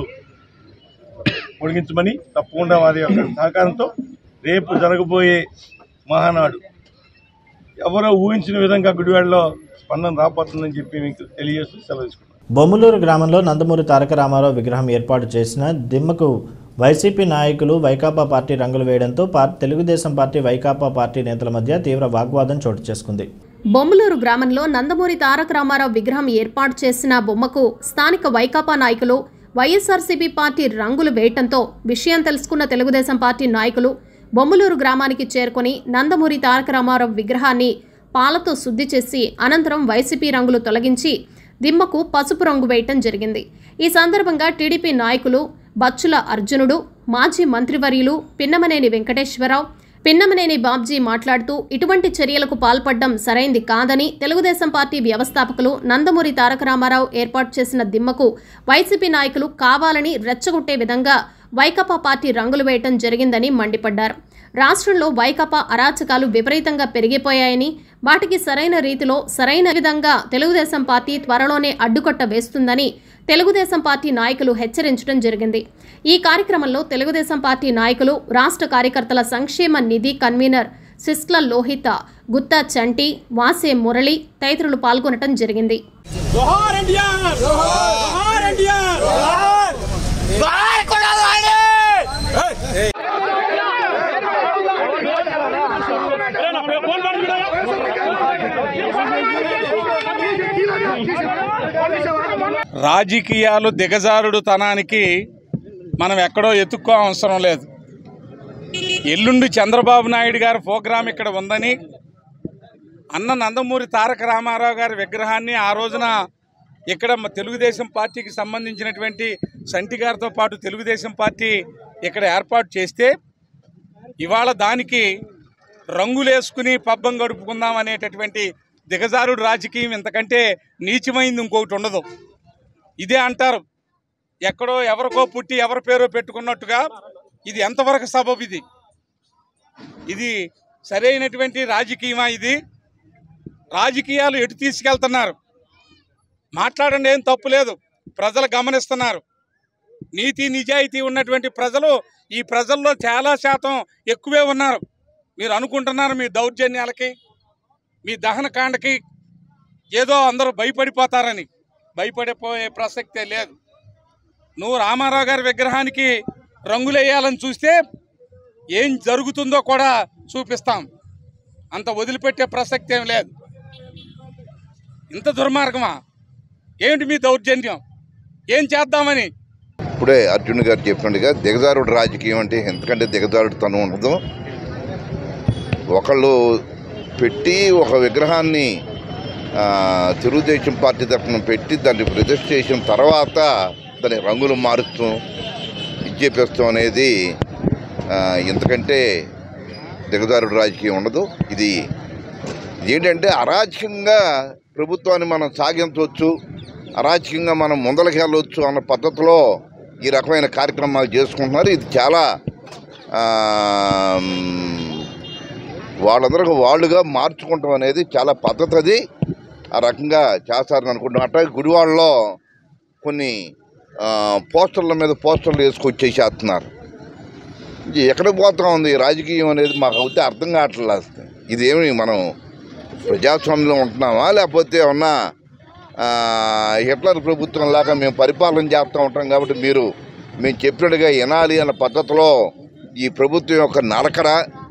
పొడిగించమని తప్పకుండా వారి యొక్క సహకారంతో రేపు జరగబోయే మహానాడు ఎవరో ఊహించిన విధంగా గుడివాడలో స్పందన రాబోతుందని చెప్పి మీకు తెలియజేస్తూ సెలవు తీసుకుంటాం బొమ్మలూరు గ్రామంలో నందమూరి తారక రామారావు విగ్రహం ఏర్పాటు చేసిన దిమ్మకు వైసీపీ నాయకులు వైకాపా పార్టీ రంగులు వేయడంతో పార్ తెలుగుదేశం పార్టీ వైకాపా పార్టీ నేతల మధ్య తీవ్ర వాగ్వాదం చోటు చేసుకుంది బొమ్మలూరు గ్రామంలో నందమూరి తారక రామారావు విగ్రహం ఏర్పాటు చేసిన బొమ్మకు స్థానిక వైకాపా నాయకులు వైఎస్ఆర్సీపీ పార్టీ రంగులు వేయటంతో విషయం తెలుసుకున్న తెలుగుదేశం పార్టీ నాయకులు బొమ్మలూరు గ్రామానికి చేరుకొని నందమూరి తారక రామారావు విగ్రహాన్ని పాలతో శుద్ధి చేసి అనంతరం వైసీపీ రంగులు తొలగించి దిమ్మకు పసుపు రంగు వేయటం జరిగింది ఈ సందర్భంగా టీడీపీ నాయకులు బచ్చుల అర్జునుడు మాజీ మంత్రివర్యులు పిన్నమనేని వెంకటేశ్వరరావు పిన్నమనేని బాబ్జీ మాట్లాడుతూ ఇటువంటి చర్యలకు పాల్పడడం సరైంది కాదని తెలుగుదేశం పార్టీ వ్యవస్థాపకులు నందమూరి తారక రామారావు ఏర్పాటు చేసిన దిమ్మకు వైసీపీ నాయకులు కావాలని రెచ్చగొట్టే విధంగా వైకాపా పార్టీ రంగులు వేయటం జరిగిందని మండిపడ్డారు రాష్ట్రంలో వైకాపా అరాచకాలు విపరీతంగా పెరిగిపోయాయని వాటికి సరైన రీతిలో సరైన విధంగా తెలుగుదేశం పార్టీ త్వరలోనే అడ్డుకట్ట వేస్తుందని తెలుగుదేశం పార్టీ నాయకులు హెచ్చరించడం జరిగింది ఈ కార్యక్రమంలో తెలుగుదేశం పార్టీ నాయకులు రాష్ట్ర కార్యకర్తల సంక్షేమ నిధి కన్వీనర్ సిస్ల లోహిత గుత్తా చంటి వాసే మురళి తదితరులు పాల్గొనడం జరిగింది రాజకీయాలు దిగజారుడు తనానికి మనం ఎక్కడో ఎత్తుక్కో అవసరం లేదు ఎల్లుండి చంద్రబాబు నాయుడు గారి ప్రోగ్రాం ఇక్కడ ఉందని అన్న నందమూరి తారక రామారావు గారి విగ్రహాన్ని ఆ రోజున ఇక్కడ మ- తెలుగుదేశం పార్టీకి సంబంధించినటువంటి సంటి గారితో పాటు తెలుగుదేశం పార్టీ ఇక్కడ ఏర్పాటు చేస్తే ఇవాళ దానికి రంగులేసుకుని పబ్బం గడుపుకుందాం అనేటటువంటి దిగజారుడు రాజకీయం ఇంతకంటే నీచమైంది ఇంకొకటి ఉండదు ఇదే అంటారు ఎక్కడో ఎవరికో పుట్టి ఎవరి పేరో పెట్టుకున్నట్టుగా ఇది ఎంతవరకు సబబు ఇది ఇది సరైనటువంటి రాజకీయమా ఇది రాజకీయాలు ఎటు తీసుకెళ్తున్నారు మాట్లాడండి ఏం తప్పు లేదు ప్రజలు గమనిస్తున్నారు నీతి నిజాయితీ ఉన్నటువంటి ప్రజలు ఈ ప్రజల్లో చాలా శాతం ఎక్కువే ఉన్నారు మీరు అనుకుంటున్నారు మీ దౌర్జన్యాలకి మీ దహనకాండకి ఏదో అందరూ భయపడిపోతారని భయపడిపోయే ప్రసక్తే లేదు నువ్వు రామారావు గారి విగ్రహానికి రంగులు వేయాలని చూస్తే ఏం జరుగుతుందో కూడా చూపిస్తాం అంత వదిలిపెట్టే ప్రసక్తి ఏం లేదు ఇంత దుర్మార్గమా ఏమిటి మీ దౌర్జన్యం ఏం చేద్దామని ఇప్పుడే అర్జున్ గారు చెప్పినట్టుగా దిగజారుడు రాజకీయం అంటే ఎంతకంటే దిగజారుడు తను ఉండదు ఒకళ్ళు పెట్టి ఒక విగ్రహాన్ని ఆ, తెలుగుదేశం పార్టీ తరఫున పెట్టి దాన్ని ప్రతిష్ఠ చేసిన తర్వాత దాని రంగులు మారుస్తూ ఇచ్చేపిస్తాం అనేది ఆ, ఇంతకంటే దిగజారుడు రాజకీయం ఉండదు ఇది ఏంటంటే అరాచకంగా ప్రభుత్వాన్ని మనం సాగించవచ్చు అరాచకంగా మనం ముందలకెళ్ళవచ్చు అన్న పద్ధతిలో ఈ రకమైన కార్యక్రమాలు చేసుకుంటున్నారు ఇది చాలా ఆ, వాళ్ళందరూ వాళ్ళుగా మార్చుకుంటాం అనేది చాలా పద్ధతి అది ఆ రకంగా చేస్తారని అనుకుంటున్నాం అట్లాగే గుడివాడలో కొన్ని ఆ, పోస్టర్ల మీద పోస్టర్లు వేసుకొచ్చేసేస్తున్నారు ఇది ఎక్కడికి పోతా ఉంది ఈ రాజకీయం అనేది మాకు అయితే అర్థం కావట్లేదు అసలు ఇదేమి మనం ప్రజాస్వామ్యంలో ఉంటున్నామా లేకపోతే ఏమన్నా ఆ, హిట్లర్ ప్రభుత్వం లాగా మేము పరిపాలన చేస్తూ ఉంటాం కాబట్టి మీరు మేము చెప్పినట్టుగా వినాలి అన్న పద్ధతిలో ఈ ప్రభుత్వం యొక్క నడకడ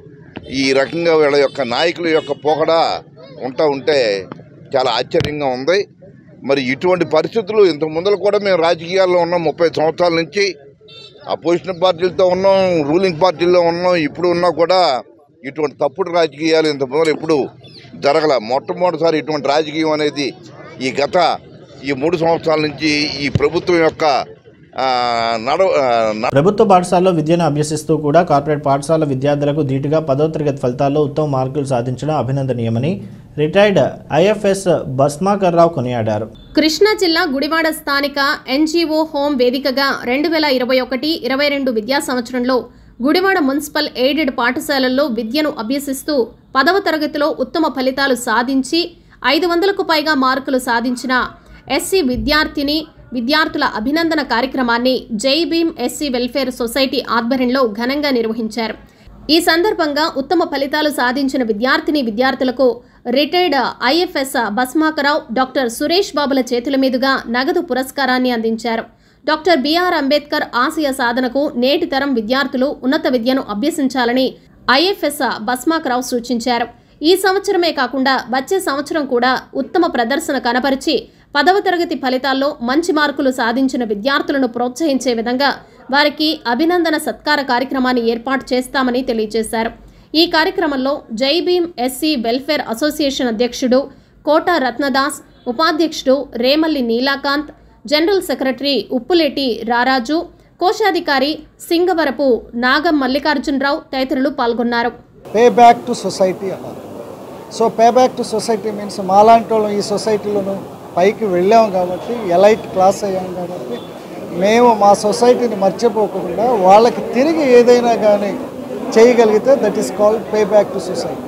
ఈ రకంగా వీళ్ళ యొక్క నాయకుల యొక్క పోకడ ఉంటా ఉంటే చాలా ఆశ్చర్యంగా ఉంది మరి ఇటువంటి పరిస్థితులు ఇంత ముందర కూడా మేము రాజకీయాల్లో ఉన్నాం ముప్పై సంవత్సరాల నుంచి అపోజిషన్ పార్టీలతో ఉన్నాం రూలింగ్ పార్టీల్లో ఉన్నాం ఇప్పుడు ఉన్నా కూడా ఇటువంటి తప్పుడు రాజకీయాలు ఇంత ముందర ఎప్పుడు జరగల మొట్టమొదటిసారి ఇటువంటి రాజకీయం అనేది ఈ గత ఈ మూడు సంవత్సరాల నుంచి ఈ ప్రభుత్వం యొక్క ఆ, నడ ఆ, న- ప్రభుత్వ పాఠశాలలో విద్యను అభ్యసిస్తూ కూడా కార్పొరేట్ పాఠశాల విద్యార్థులకు ధీటుగా పదో తరగతి ఫలితాల్లో ఉత్తమ మార్కులు సాధించడం అభినందనీయమని రిటైర్డ్ ఐఎఫ్ఎస్ భస్మాకర్ రావు కొనియాడారు కృష్ణా జిల్లా గుడివాడ స్థానిక ఎన్జీఓ హోం వేదికగా రెండు వేల ఇరవై ఒకటి ఇరవై రెండు విద్యా సంవత్సరంలో గుడివాడ మున్సిపల్ ఎయిడెడ్ పాఠశాలల్లో విద్యను అభ్యసిస్తూ పదవ తరగతిలో ఉత్తమ ఫలితాలు సాధించి ఐదు వందలకు పైగా మార్కులు సాధించిన ఎస్సీ విద్యార్థిని విద్యార్థుల అభినందన కార్యక్రమాన్ని జై భీమ్ ఎస్సీ వెల్ఫేర్ సొసైటీ ఆధ్వర్యంలో ఘనంగా నిర్వహించారు ఈ సందర్భంగా ఉత్తమ ఫలితాలు సాధించిన విద్యార్థిని విద్యార్థులకు retired IFS Bhasmakarao doctor Suresh బాబుల చేతుల మీదుగా నగదు పురస్కారాన్ని అందించారు డాక్టర్ బిఆర్ అంబేద్కర్ ఆశయ సాధనకు నేటి తరం విద్యార్థులు ఉన్నత విద్యను అభ్యసించాలని ఐఎఫ్ఎస్ భస్మాకరావు సూచించారు ఈ సంవత్సరమే కాకుండా వచ్చే సంవత్సరం కూడా ఉత్తమ ప్రదర్శన కనపరిచి పదవ తరగతి ఫలితాల్లో మంచి మార్కులు సాధించిన విద్యార్థులను ప్రోత్సహించే విధంగా వారికి అభినందన సత్కార కార్యక్రమాన్ని ఏర్పాటు చేస్తామని తెలియజేశారు ఈ కార్యక్రమంలో జై భీమ్ ఎస్సీ వెల్ఫేర్ అసోసియేషన్ అధ్యక్షుడు కోట రత్నదాస్ ఉపాధ్యక్షుడు రేమల్లి నీలాకాంత్ జనరల్ సెక్రటరీ ఉప్పులేటి రారాజు కోశాధికారి సింగవరపు నాగం మల్లికార్జునరావు తదితరులు పాల్గొన్నారు పే బ్యాక్ టు సొసైటీ అన్నారు so pay back to society means మాలాంటి వాళ్ళం ఈ సొసైటీలోను పైకి వెళ్ళాం కాబట్టి ఎలైట్ క్లాస్ అయ్యాం కాబట్టి మేము మా సొసైటీని మర్చిపోకుండా వాళ్ళకి తిరిగి ఏదైనా కానీ చేయగలిగితే that is called pay back to society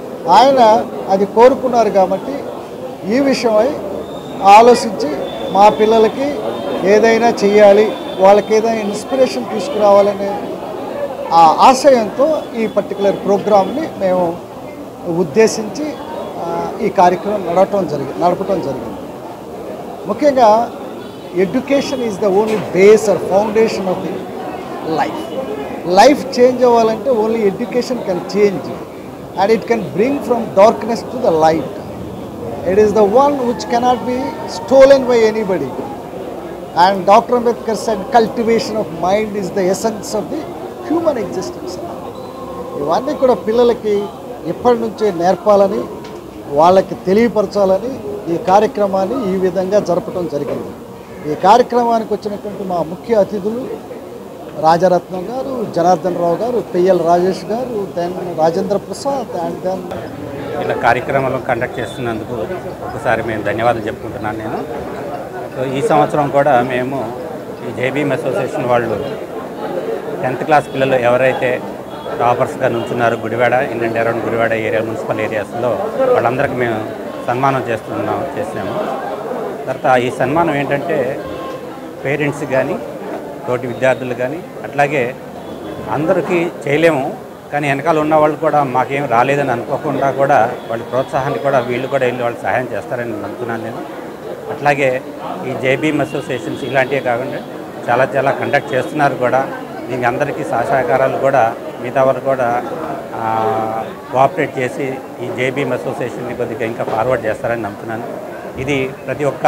ఆయన అది కోరుకున్నారు కాబట్టి ఈ విషయమై ఆలోచించి మా పిల్లలకి ఏదైనా చేయాలి వాళ్ళకి ఏదైనా ఇన్స్పిరేషన్ తీసుకురావాలనే ఆ ఆశయంతో ఈ పర్టికులర్ ప్రోగ్రామ్ని మేము ఉద్దేశించి ఆ, ఈ కార్యక్రమం నడవటం జరిగి నడపటం జరిగింది ముఖ్యంగా education is the only base or foundation of the life life change అవ్వాలంటే only education can change and it can bring from darkness to the light it is the one which cannot be stolen by anybody and doctor Ambedkar said cultivation of mind is the essence of the human existence ఇవన్నీ కూడా పిల్లలకి ఇప్పటి నుంచే నేర్పాలని వాళ్ళకి తెలియపరచాలని ఈ కార్యక్రమాన్ని ఈ విధంగా జరపడం జరిగింది ఈ కార్యక్రమానికి వచ్చినటువంటి మా ముఖ్య అతిథులు రాజరత్నం గారు జనార్దన్ రావు గారు పిఎల్ రాజేష్ గారు then Rajendra Prasad and then ఇలా కార్యక్రమాలు కండక్ట్ చేస్తున్నందుకు ఒకసారి మేము ధన్యవాదాలు చెప్పుకుంటున్నాను నేను సో ఈ సంవత్సరం కూడా మేము ఈ జేబీఎం అసోసియేషన్ వాళ్ళు టెన్త్ క్లాస్ పిల్లలు ఎవరైతే టాపర్స్గా నుంచున్నారు Gudivada in and around Gudivada area municipal ఏరియాస్లో వాళ్ళందరికీ మేము సన్మానం చేస్తున్నాం చేసాము తర్వాత ఈ సన్మానం ఏంటంటే పేరెంట్స్ కానీ తోటి విద్యార్థులు కానీ అట్లాగే అందరికీ చేయలేము కానీ వెనకాల ఉన్న వాళ్ళు కూడా మాకేం రాలేదని అనుకోకుండా కూడా వాళ్ళ ప్రోత్సాహాన్ని కూడా వీళ్ళు కూడా వెళ్ళి వాళ్ళు సహాయం చేస్తారని నమ్ముతున్నాను నేను అట్లాగే ఈ జేబీఎం అసోసియేషన్స్ ఇలాంటివే కాకుండా చాలా చాలా కండక్ట్ చేస్తున్నారు కూడా దీనికి అందరికీ సహసహకారాలు కూడా మిగతా వాళ్ళు కూడా కోఆపరేట్ చేసి ఈ జేబీఎం అసోసియేషన్ని కొద్దిగా ఇంకా ఫార్వర్డ్ చేస్తారని నమ్ముతున్నాను ఇది ప్రతి ఒక్క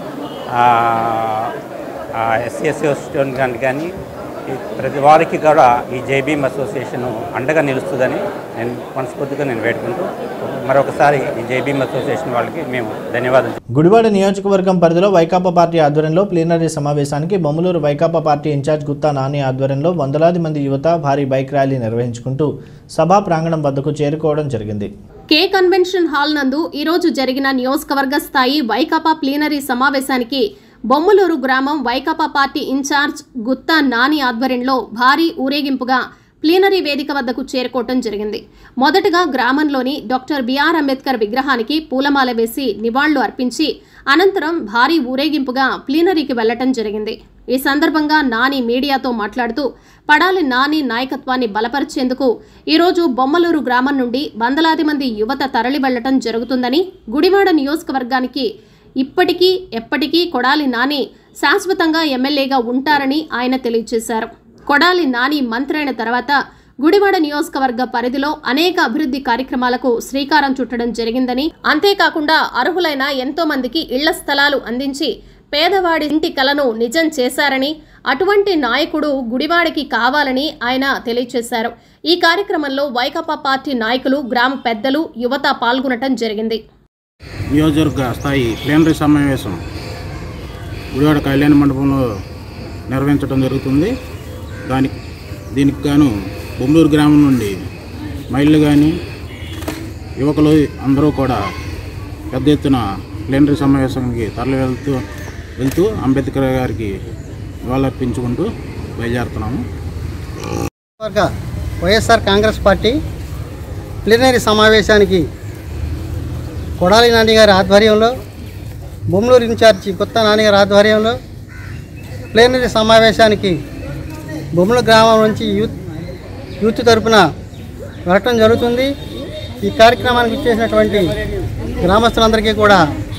ఎస్సీ అసోసియేషన్ కానీ కానీ ఈ ప్రతి వారికి కూడా ఈ జేబీఎం అసోసియేషన్ అండగా నిలుస్తుందని నేను మనస్ఫూర్తిగా నేను వేడుకుంటూ మరొకసారి ఈ జేబీఎం అసోసియేషన్ వాళ్ళకి మేము ధన్యవాదాలు గుడివాడ నియోజకవర్గం పరిధిలో వైకాపా పార్టీ ఆధ్వర్యంలో ప్లీనరీ సమావేశానికి బొమ్మలూరు వైకాపా పార్టీ ఇన్ఛార్జ్ గుత్తా నాని ఆధ్వర్యంలో వందలాది మంది యువత భారీ బైక్ ర్యాలీ నిర్వహించుకుంటూ సభా ప్రాంగణం వద్దకు చేరుకోవడం జరిగింది కే కన్వెన్షన్ హాల్ నందు ఈరోజు జరిగిన నియోజకవర్గ స్థాయి వైకాపా ప్లీనరీ సమావేశానికి బొమ్మలూరు గ్రామం వైకాపా పార్టీ ఇన్ఛార్జ్ గుత్తా నాని ఆధ్వర్యంలో భారీ ఊరేగింపుగా ప్లీనరీ వేదిక వద్దకు చేరుకోవటం జరిగింది మొదటగా గ్రామంలోని డాక్టర్ బిఆర్ అంబేద్కర్ విగ్రహానికి పూలమాల వేసి నివాళులు అర్పించి అనంతరం భారీ ఊరేగింపుగా ప్లీనరీకి వెళ్లటం జరిగింది ఈ సందర్భంగా నాని మీడియాతో మాట్లాడుతూ పడాలి నాని నాయకత్వాన్ని బలపరిచేందుకు ఈరోజు బొమ్మలూరు గ్రామం నుండి వందలాది మంది యువత తరలి వెళ్లటం జరుగుతుందని గుడివాడ నియోజకవర్గానికి ఇప్పటికీ ఎప్పటికీ కొడాలి నాని శాశ్వతంగా ఎమ్మెల్యేగా ఉంటారని ఆయన తెలియజేశారు కొడాలి నాని మంత్రి అయిన తర్వాత గుడివాడ నియోజకవర్గ పరిధిలో అనేక అభివృద్ధి కార్యక్రమాలకు శ్రీకారం చుట్టడం జరిగిందని అంతేకాకుండా అర్హులైన ఎంతో మందికి ఇళ్ల స్థలాలు అందించి పేదవాడి ఇంటి కలను నిజం చేశారని అటువంటి నాయకుడు గుడివాడికి కావాలని ఆయన తెలియజేశారు ఈ కార్యక్రమంలో వైకాపా పార్టీ నాయకులు గ్రామ పెద్దలు యువత పాల్గొనటం జరిగింది నియోజకవర్గ స్థాయి ప్లేనరీ సమావేశం గుడివాడ కళ్యాణ మండపంలో నిర్వహించడం జరుగుతుంది దానికి దీనికి గాను బొమ్మలూరు గ్రామం నుండి మహిళలు కానీ యువకులు అందరూ కూడా పెద్ద ఎత్తున ప్లేనరీ సమావేశానికి తరలి వెళ్తూ వెళ్తూ అంబేద్కర్ గారికి నివాళులర్పించుకుంటూ బయలుదేరుతున్నాము వర్గ వైఎస్ఆర్ కాంగ్రెస్ పార్టీ ప్లీనరీ సమావేశానికి కొడాలి నాని గారి ఆధ్వర్యంలో బొమ్మలూరు ఇన్ఛార్జి కొత్త నాని గారి ఆధ్వర్యంలో ప్లీనరీ సమావేశానికి బొమ్మల గ్రామం నుంచి యూత్ యూత్ తరపున వెళ్ళటం జరుగుతుంది ఈ కార్యక్రమానికి ఇచ్చేసినటువంటి గ్రామస్తులందరికీ కూడా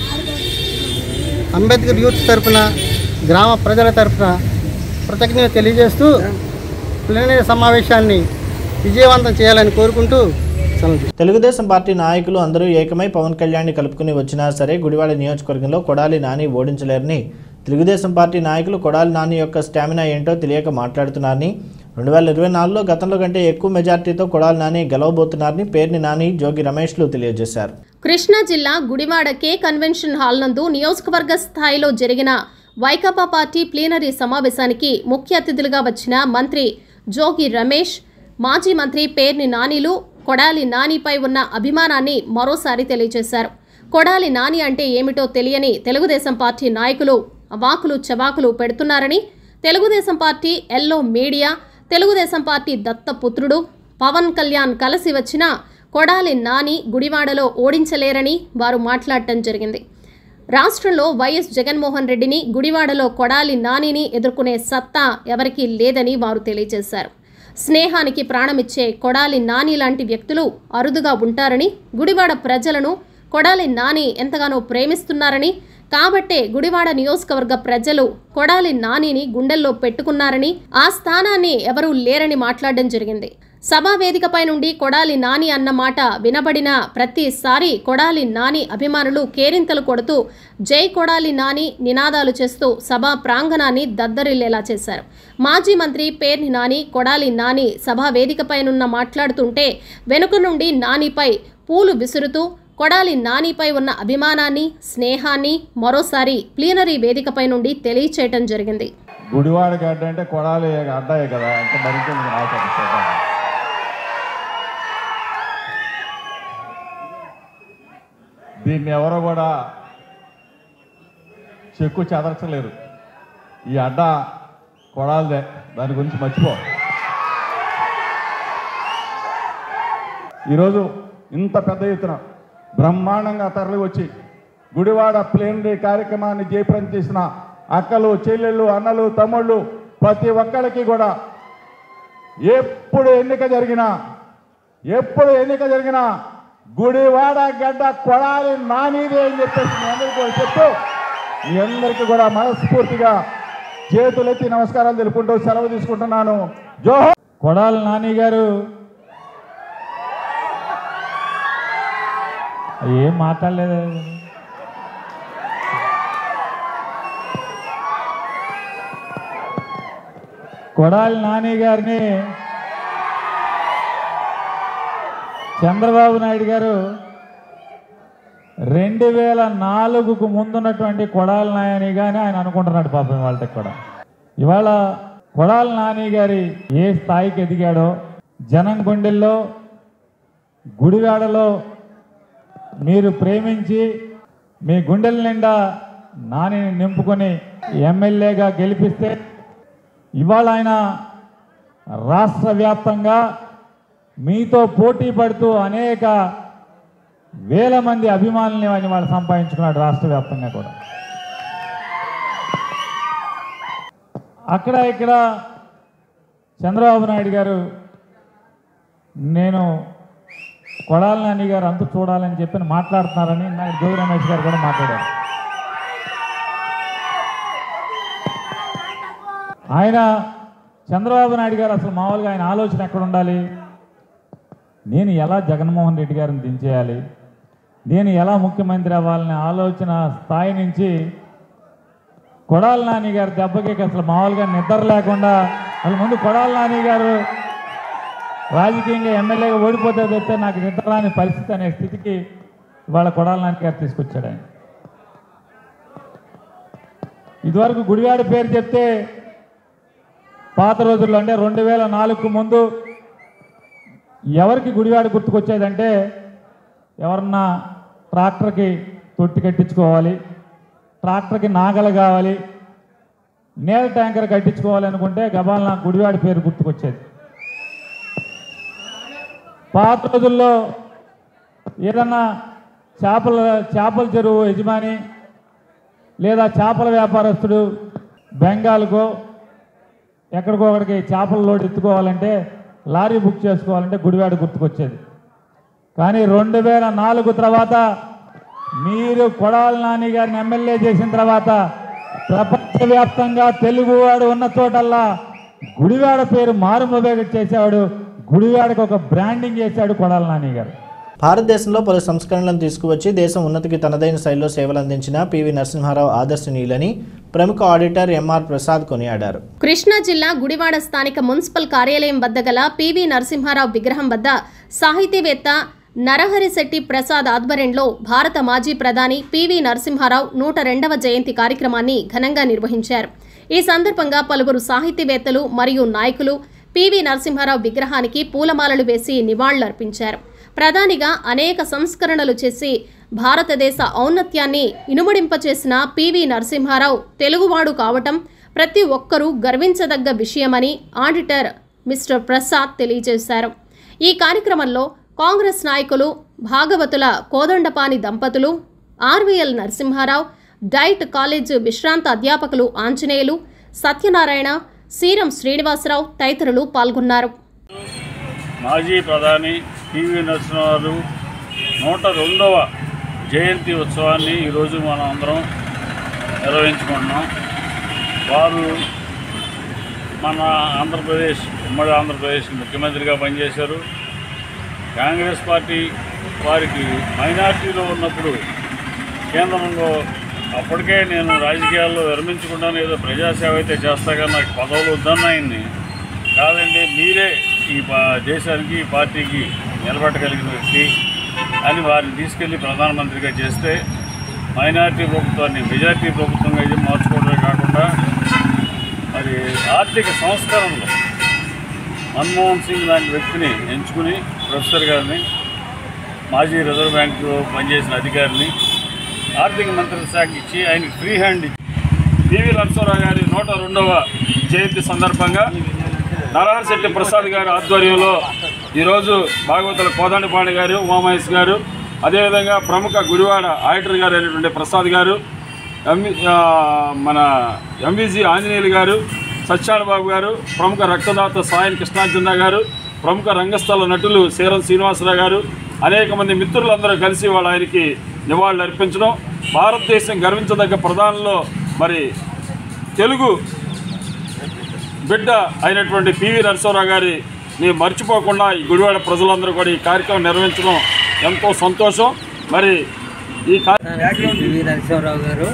అంబేద్కర్ యూత్ తరపున గ్రామ ప్రజల తరపున కృతజ్ఞత తెలియజేస్తూ ప్లీనరీ సమావేశాన్ని విజయవంతం చేయాలని కోరుకుంటూ సెలవు తెలుగుదేశం పార్టీ నాయకులు అందరూ ఏకమై పవన్ కళ్యాణ్ని కలుపుకుని వచ్చినా సరే గుడివాడ నియోజకవర్గంలో కొడాలి నాని ఓడించలేరని తెలుగుదేశం పార్టీ నాయకులు కొడాలి నాని యొక్క స్టామినా ఏంటో తెలియక మాట్లాడుతున్నారని రెండు వేల ఇరవై నాలుగులో గతంలో కంటే ఎక్కువ మెజార్టీతో కొడాలి నాని గెలవబోతున్నారని పేర్ని నాని జోగి రమేష్లు తెలియజేశారు కృష్ణా జిల్లా గుడివాడ కే కన్వెన్షన్ హాల్ నందు నియోజకవర్గ స్థాయిలో జరిగిన వైకాపా పార్టీ ప్లీనరీ సమావేశానికి ముఖ్య అతిథులుగా వచ్చిన మంత్రి జోగి రమేష్ మాజీ మంత్రి పేర్ని నానిలు కొడాలి నానిపై ఉన్న అభిమానాన్ని మరోసారి తెలియజేశారు కొడాలి నాని అంటే ఏమిటో తెలియని తెలుగుదేశం పార్టీ నాయకులు వాకులు చవాకులు పెడుతున్నారని Telugu Desam party yellow media Telugu Desam party దత్తపుత్రుడు పవన్ కళ్యాణ్ కలిసి వచ్చిన కొడాలి నాని గుడివాడలో ఓడించలేరని వారు మాట్లాడటం జరిగింది రాష్ట్రంలో వైఎస్ జగన్మోహన్ రెడ్డిని గుడివాడలో కొడాలి నానిని ఎదుర్కొనే సత్తా ఎవరికీ లేదని వారు తెలియజేశారు స్నేహానికి ప్రాణమిచ్చే కొడాలి నాని లాంటి వ్యక్తులు అరుదుగా ఉంటారని గుడివాడ ప్రజలను కొడాలి నాని ఎంతగానో ప్రేమిస్తున్నారని కాబట్టే గుడివాడ నియోజకవర్గ ప్రజలు కొడాలి నానిని గుండెల్లో పెట్టుకున్నారని ఆ స్థానాన్ని ఎవరూ లేరని మాట్లాడడం జరిగింది సభా వేదికపై నుండి కొడాలి నాని అన్న మాట వినబడిన ప్రతిసారి కొడాలి నాని అభిమానులు కేరింతలు కొడుతూ జై కొడాలి నాని నినాదాలు చేస్తూ సభా ప్రాంగణాన్ని దద్దరిల్లేలా చేశారు మాజీ మంత్రి పేర్ని నాని కొడాలి నాని సభా వేదికపైనున్న మాట్లాడుతుంటే వెనుక నుండి నానిపై పూలు విసురుతూ కొడాలి నానిపై ఉన్న అభిమానాన్ని స్నేహాన్ని మరోసారి ప్లీనరీ వేదికపై నుండి తెలియచేయటం జరిగింది గుడివాడ గడ్డ అంటే కొడాలి అడ్డాయే కదా అంటే మరింత నాయకత్వం దీన్ని ఎవరో కూడా చెక్కు చెదర్చలేరు ఈ అడ్డ కొడాలిదే దాని గురించి మర్చిపో ఈరోజు ఇంత పెద్ద ఎత్తున బ్రహ్మాండంగా తరలి వచ్చి గుడివాడ ప్లేనరీ కార్యక్రమాన్ని జయప్రదం చేసిన అక్కలు చెల్లెళ్ళు అన్నలు తమ్ముళ్ళు ప్రతి ఒక్కరికి కూడా ఎప్పుడు ఎన్నిక జరిగినా ఎప్పుడు ఎన్నిక జరిగినా గుడివాడ గడ్డ కొడాలి నానిదే అని చెప్పేసి మీ అందరికీ కూడా చెప్తూ మీ అందరికీ కూడా మనస్ఫూర్తిగా చేతులెత్తి నమస్కారాలు తెలుపుకుంటూ సెలవు తీసుకుంటున్నాను జోహో కొడాలి నాని గారు ఏం మాట్లాడలేదు కొడాలి నాని గారిని చంద్రబాబు నాయుడు గారు రెండు వేల నాలుగుకు ముందున్నటువంటి కొడాలి నాని గాని ఆయన అనుకుంటున్నాడు పాపం వాళ్ళకి కూడా ఇవాళ కొడాలి నాని గారి ఏ స్థాయికి ఎదిగాడో జనం గుండెల్లో గుడివాడలో మీరు ప్రేమించి మీ గుండెల నిండా నానిని నింపుకొని ఎమ్మెల్యేగా గెలిపిస్తే ఇవాళ ఆయన రాష్ట్ర వ్యాప్తంగా మీతో పోటీ పడుతూ అనేక వేల మంది అభిమానుల్ని అని వాళ్ళు సంపాదించుకున్నాడు రాష్ట్ర వ్యాప్తంగా కూడా అక్కడ ఇక్కడ చంద్రబాబు నాయుడు గారు నేను కొడాల నాని గారు అంత చూడాలని చెప్పి మాట్లాడుతున్నారని నాకు జోగి రమేష్ గారు కూడా మాట్లాడారు ఆయన చంద్రబాబు నాయుడు గారు అసలు మామూలుగా ఆయన ఆలోచన ఎక్కడ ఉండాలి నేను ఎలా జగన్మోహన్ రెడ్డి గారిని దించేయాలి నేను ఎలా ముఖ్యమంత్రి అవ్వాలనే ఆలోచన స్థాయి నుంచి కొడాల నాని గారి దెబ్బకి అసలు మామూలుగా నిద్ర లేకుండా అసలు ముందు కొడాల నాని గారు రాజకీయంగా ఎమ్మెల్యేగా ఓడిపోతే చెప్తే నాకు నిద్ర రాని పరిస్థితి అనే స్థితికి ఇవాళ కొడాల నాని గారు తీసుకొచ్చాడు ఆయన ఇదివరకు గుడివాడ పేరు చెప్తే పాత రోజుల్లో అంటే రెండు వేల నాలుగుకు ముందు ఎవరికి గుడివాడ గుర్తుకొచ్చేదంటే ఎవరన్నా ట్రాక్టర్కి తొట్టి కట్టించుకోవాలి ట్రాక్టర్కి నాగలు కావాలి నీళ్ళ ట్యాంకర్ కట్టించుకోవాలి అనుకుంటే గబాల్ నాకు గుడివాడి పేరు గుర్తుకొచ్చేది పాత రోజుల్లో ఏదన్నా చేపల చేపల చెరువు యజమాని లేదా చేపల వ్యాపారస్తుడు బెంగాల్కో ఎక్కడికో ఒకడికి చేపల లోడ్ ఎత్తుకోవాలంటే లారీ బుక్ చేసుకోవాలంటే గుడివాడ గుర్తుకొచ్చేది కానీ రెండు వేల నాలుగు తర్వాత మీరు కొడాల నాని గారిని ఎమ్మెల్యే చేసిన తర్వాత ప్రపంచవ్యాప్తంగా తెలుగువాడు ఉన్న చోటల్లా గుడివాడ పేరు మారుమోగ చేసేవాడు గుడివాడకు ఒక బ్రాండింగ్ చేశాడు కొడాల నాని గారు భారతదేశంలో పలు సంస్కరణలను తీసుకువచ్చి దేశం ఉన్నతికి తనదైన శైలిలో సేవలు అందించిన పివి నరసింహారావు ఆదర్శనీయులని ప్రముఖ ఆడిటర్ ఎంఆర్ ప్రసాద్ కొనియాడారు కృష్ణా జిల్లా గుడివాడ స్థానిక మున్సిపల్ కార్యాలయం వద్ద గల పివి నరసింహారావు విగ్రహం వద్ద సాహితీవేత్త నరహరిశెట్టి ప్రసాద్ ఆధ్వర్యంలో భారత మాజీ ప్రధాని పివి నరసింహారావు నూట రెండవ జయంతి కార్యక్రమాన్ని ఘనంగా నిర్వహించారు ఈ సందర్భంగా పలువురు సాహితీవేత్తలు మరియు నాయకులు పివి నరసింహారావు విగ్రహానికి పూలమాలలు వేసి నివాళులర్పించారు ప్రధానిగా అనేక సంస్కరణలు చేసి భారతదేశ ఔన్నత్యాన్ని ఇనుమడింపచేసిన పివి నరసింహారావు తెలుగువాడు కావటం ప్రతి ఒక్కరూ గర్వించదగ్గ విషయమని ఆడిటర్ మిస్టర్ ప్రసాద్ తెలియజేశారు ఈ కార్యక్రమంలో కాంగ్రెస్ నాయకులు భాగవతుల కోదండపాని దంపతులు ఆర్వీఎల్ నరసింహారావు డైట్ కాలేజ్ విశ్రాంత అధ్యాపకులు ఆంజనేయులు సత్యనారాయణ సీరం శ్రీనివాసరావు తదితరులు పాల్గొన్నారు మాజీ ప్రధాని పివి నరసింహారావు నూట రెండవ జయంతి ఉత్సవాన్ని ఈరోజు మనం అందరం నిర్వహించుకుంటున్నాం వారు మన ఆంధ్రప్రదేశ్ ఉమ్మడి ఆంధ్రప్రదేశ్ ముఖ్యమంత్రిగా పనిచేశారు కాంగ్రెస్ పార్టీ వారికి మైనార్టీలో ఉన్నప్పుడు కేంద్రంలో అప్పటికే నేను రాజకీయాల్లో విరమించుకుంటాను ఏదో ప్రజాసేవ అయితే చేస్తాగా నాకు పదవులు వద్దన్న ఆయన్ని కాదండి మీరే ఈ పా- దేశానికి ఈ పార్టీకి నిలబెట్టగలిగిన వ్యక్తి అని వారిని తీసుకెళ్లి ప్రధానమంత్రిగా చేస్తే మైనారిటీ ప్రభుత్వాన్ని మెజారిటీ ప్రభుత్వంగా ఇది మార్చుకోవడమే కాకుండా మరి ఆర్థిక సంస్కరణలు మన్మోహన్ సింగ్ లాంటి వ్యక్తిని ఎంచుకుని ప్రొఫెసర్ గారిని మాజీ రిజర్వ్ బ్యాంకు పనిచేసిన అధికారిని ఆర్థిక మంత్రిత్వ శాఖ ఇచ్చి ఆయనకి ఫ్రీ హ్యాండ్ ఇచ్చి పివి నరసింహరావు గారి నూట రెండవ జయంతి సందర్భంగా నరహరిశెట్టి ప్రసాద్ గారి ఆధ్వర్యంలో ఈరోజు భాగవతుల కోదండపాణి గారు ఉమామహేష్ గారు అదేవిధంగా ప్రముఖ గుడివాడ ఆడిటర్ గారు అయినటువంటి ప్రసాద్ గారు ఎంవి ఆ, మన ఎంవిజి ఆంజనేయులు గారు సత్యాన బాబు గారు ప్రముఖ రక్తదాత సాయన్ కృష్ణార్జున గారు ప్రముఖ రంగస్థల నటులు సీరం శ్రీనివాసరావు గారు అనేక మంది మిత్రులందరూ కలిసి వాళ్ళ ఆయనకి నివాళులు అర్పించడం భారతదేశం గర్వించదగ్గ ప్రధానంలో మరి తెలుగు బిడ్డ అయినటువంటి పివి నరసింహరావు గారి మేము మర్చిపోకుండా ఈ గుడివాడ ప్రజలందరూ కూడా ఈ కార్యక్రమం నిర్వహించడం ఎంతో సంతోషం మరి ఈ కార్యక్రమం పివి నరసింహారావు గారు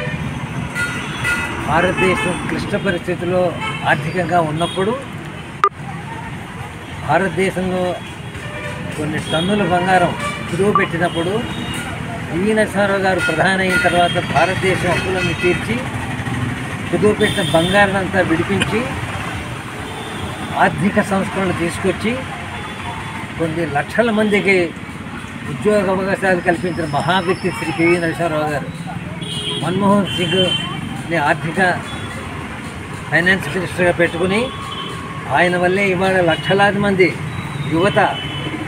భారతదేశం క్లిష్ట పరిస్థితుల్లో ఆర్థికంగా ఉన్నప్పుడు భారతదేశంలో కొన్ని టన్నుల బంగారం కుదువ పెట్టినప్పుడు పివి నరసింహారావు గారు ప్రధాని అయిన తర్వాత భారతదేశం అప్పులను తీర్చి కుదువ పెట్టిన బంగారం అంతా విడిపించి ఆర్థిక సంస్కరణలు తీసుకొచ్చి కొన్ని లక్షల మందికి ఉద్యోగ అవకాశాలు కల్పించిన మహా వ్యక్తి శ్రీ పివి నరసింహారావు గారు మన్మోహన్ సింగ్ని ఆర్థిక ఫైనాన్స్ మినిస్టర్గా పెట్టుకుని ఆయన వల్లే ఇవాళ లక్షలాది మంది యువత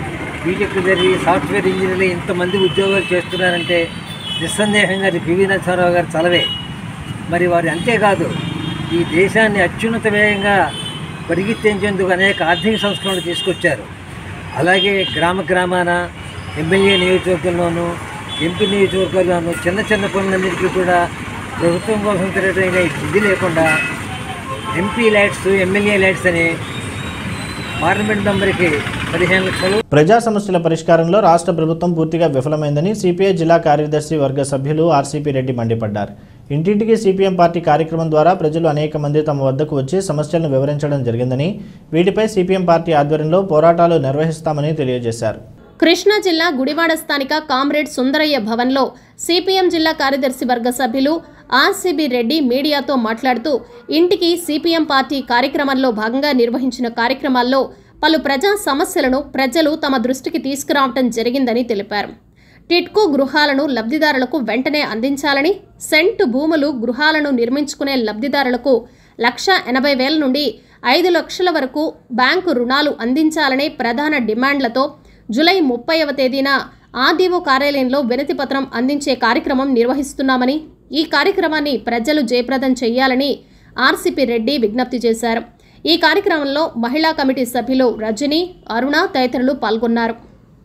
బీటెక్ జరిగి సాఫ్ట్వేర్ ఇంజనీర్లు ఇంతమంది ఉద్యోగాలు చేస్తున్నారంటే నిస్సందేహంగా అది పివి నరసింహారావు గారు చలవే మరి వారు అంతేకాదు ఈ దేశాన్ని అత్యున్నత వేగంగా పరిగెత్తించేందుకు అనేక ఆర్థిక సంస్కరణలు తీసుకొచ్చారు అలాగే గ్రామ గ్రామాన ఎమ్మెల్యే నియోజకవర్గంలోనూ ఎంపీ నియోజకవర్గాల్లోనూ చిన్న చిన్న పనులన్నిటికీ కూడా ప్రభుత్వం కోసం తిరగడానికి ఇది లేకుండా ఎంపీ ల్యాడ్స్ ఎమ్మెల్యే ల్యాడ్స్ అని పార్లమెంట్ మెంబర్కి పదిహేను లక్షలు ప్రజా సమస్యల పరిష్కారంలో రాష్ట్ర ప్రభుత్వం పూర్తిగా విఫలమైందని సిపిఐ జిల్లా కార్యదర్శి వర్గ సభ్యులు ఆర్సీపీ రెడ్డి మండిపడ్డారు ఇంటింటికి సిపిఎం పార్టీ కార్యక్రమం ద్వారా ప్రజలు అనేక మంది తమ వద్దకు వచ్చి సమస్యలను వివరించడం జరిగిందని వీటిపై సిపిఎం పార్టీ ఆధ్వర్యంలో పోరాటాలు నిర్వహిస్తామని తెలియజేశారు కృష్ణా జిల్లా గుడివాడ స్థానిక కామ్రేడ్ సుందరయ్య భవన్లో సిపిఎం జిల్లా కార్యదర్శి వర్గ సభ్యులు ఆర్సీబీ రెడ్డి మీడియాతో మాట్లాడుతూ ఇంటికి సిపిఎం పార్టీ కార్యక్రమంలో భాగంగా నిర్వహించిన కార్యక్రమాల్లో పలు ప్రజా సమస్యలను ప్రజలు తమ దృష్టికి తీసుకురావటం జరిగిందని తెలిపారు టిట్కో గృహాలను లబ్ధిదారులకు వెంటనే అందించాలని సెంట్ భూములు గృహాలను నిర్మించుకునే లబ్ధిదారులకు లక్ష ఎనభై వేల నుండి ఐదు లక్షల వరకు బ్యాంకు రుణాలు అందించాలనే ప్రధాన డిమాండ్లతో జూలై ముప్పైవ తేదీన ఆర్డీఓ కార్యాలయంలో వినతి పత్రం అందించే కార్యక్రమం నిర్వహిస్తున్నామని ఈ కార్యక్రమాన్ని ప్రజలు జయప్రదం చేయాలని ఆర్సీపీ రెడ్డి విజ్ఞప్తి చేశారు ఈ కార్యక్రమంలో మహిళా కమిటీ సభ్యులు రజని అరుణ తదితరులు పాల్గొన్నారు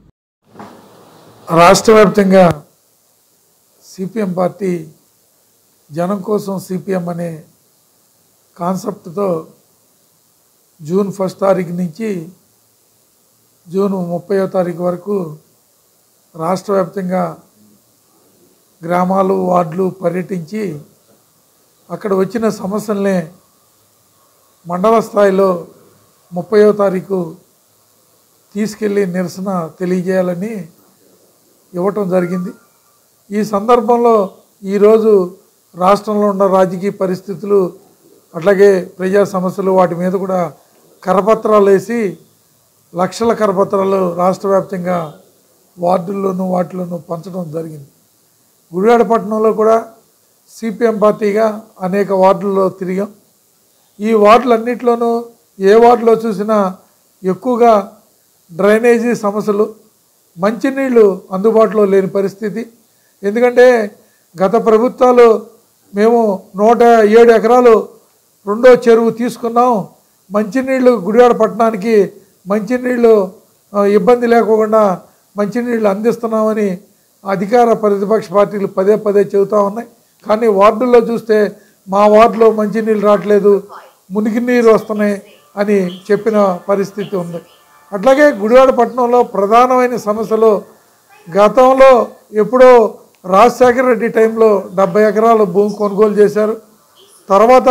రాష్ట్ర వ్యాప్తంగా సిపిఎం పార్టీ జనం కోసం సిపిఎం అనే కాన్సెప్ట్తో జూన్ ఫస్ట్ తారీఖు నుంచి జూన్ ముప్పయో తారీఖు వరకు రాష్ట్ర వ్యాప్తంగా గ్రామాలు వార్డులు పర్యటించి అక్కడ వచ్చిన సమస్యల్ని మండల స్థాయిలో ముప్పయో తారీఖు తీసుకెళ్ళి నిరసన తెలియజేయాలని ఇవ్వటం జరిగింది ఈ సందర్భంలో ఈరోజు రాష్ట్రంలో ఉన్న రాజకీయ పరిస్థితులు అట్లాగే ప్రజా సమస్యలు వాటి మీద కూడా కరపత్రాలు వేసి లక్షల కరపత్రాలు రాష్ట్ర వ్యాప్తంగా వార్డుల్లోనూ వాటిలోనూ పంచడం జరిగింది గుడివాడ పట్టణంలో కూడా సిపిఎం పార్టీగా అనేక వార్డుల్లో తిరిగాం ఈ వార్డులన్నింటిలోనూ ఏ వార్డులో చూసినా ఎక్కువగా డ్రైనేజీ సమస్యలు మంచినీళ్ళు అందుబాటులో లేని పరిస్థితి ఎందుకంటే గత ప్రభుత్వాలు మేము నూట ఏడు ఎకరాలు రెండో చెరువు తీసుకున్నాం మంచినీళ్ళు గుడివాడ పట్టణానికి మంచినీళ్ళు ఆ, ఇబ్బంది లేకుండా మంచినీళ్ళు అందిస్తున్నామని అధికార ప్రతిపక్ష పార్టీలు పదే పదే చెబుతూ ఉన్నాయి కానీ వార్డుల్లో చూస్తే మా వార్డులో మంచినీళ్ళు రావట్లేదు మునికి నీరు వస్తున్నాయి అని చెప్పిన పరిస్థితి ఉంది అట్లాగే గుడివాడ పట్టణంలో ప్రధానమైన సమస్యలు గతంలో ఎప్పుడో రాజశేఖర రెడ్డి టైంలో డెబ్బై ఎకరాలు భూమి కొనుగోలు చేశారు తర్వాత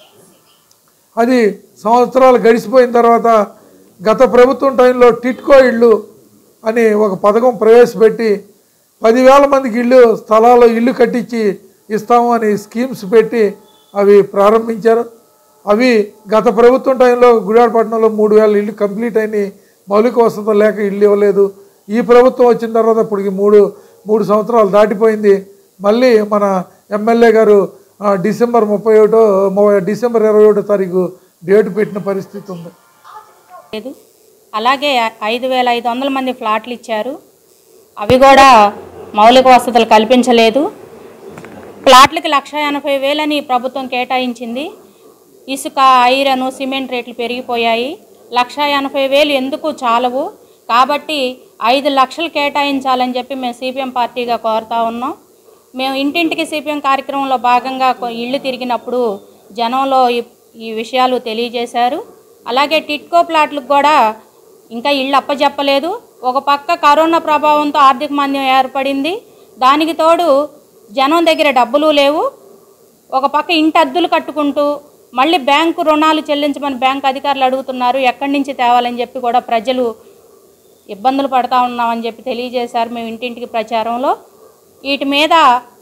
అది సంవత్సరాలు గడిచిపోయిన తర్వాత గత ప్రభుత్వం టైంలో టిట్కో ఇళ్ళు అని ఒక పథకం ప్రవేశపెట్టి పదివేల మందికి ఇల్లు స్థలాలు ఇల్లు కట్టించి ఇస్తాము అని స్కీమ్స్ పెట్టి అవి ప్రారంభించారు అవి గత ప్రభుత్వం టైంలో గుడివాడపట్నంలో మూడు వేల ఇల్లు కంప్లీట్ అయినాయి మౌలిక వసతులు లేక ఇల్లు ఇవ్వలేదు ఈ ప్రభుత్వం వచ్చిన తర్వాత ఇప్పటికి మూడు మూడు సంవత్సరాలు దాటిపోయింది మళ్ళీ మన ఎమ్మెల్యే గారు ఆ, డిసెంబర్ ముప్పై ఒకటో ము- డిసెంబర్ ఇరవై ఒకటో తారీఖు డేట్ పెట్టిన పరిస్థితి ఉంది లేదు అలాగే ఐదు వేల ఐదు వందల మంది ఫ్లాట్లు ఇచ్చారు అవి కూడా మౌలిక వసతులు కల్పించలేదు ప్లాట్లకి లక్ష ఎనభై వేలని ప్రభుత్వం కేటాయించింది ఇసుక ఐరన్ సిమెంట్ రేట్లు పెరిగిపోయాయి లక్ష ఎనభై వేలు ఎందుకు చాలవు కాబట్టి ఐదు లక్షలు కేటాయించాలని చెప్పి మేము సిపిఎం పార్టీగా కోరుతా ఉన్నాం మేము ఇంటింటికి సిపిఎం కార్యక్రమంలో భాగంగా కొ- ఇళ్ళు తిరిగినప్పుడు జనంలో ఈ- ఈ విషయాలు తెలియజేశారు అలాగే టిట్కో ప్లాట్లకు కూడా ఇంకా ఇళ్ళు అప్పజెప్పలేదు ఒక పక్క కరోనా ప్రభావంతో ఆర్థిక మాంద్యం ఏర్పడింది దానికి తోడు జనం దగ్గర డబ్బులు లేవు ఒక పక్క ఇంటి అద్దులు కట్టుకుంటూ మళ్ళీ బ్యాంకు రుణాలు చెల్లించమని బ్యాంకు అధికారులు అడుగుతున్నారు ఎక్కడి నుంచి తేవాలని చెప్పి కూడా ప్రజలు ఇబ్బందులు పడతా ఉన్నామని చెప్పి తెలియజేశారు మేము ఇంటింటికి ప్రచారంలో వీటి మీద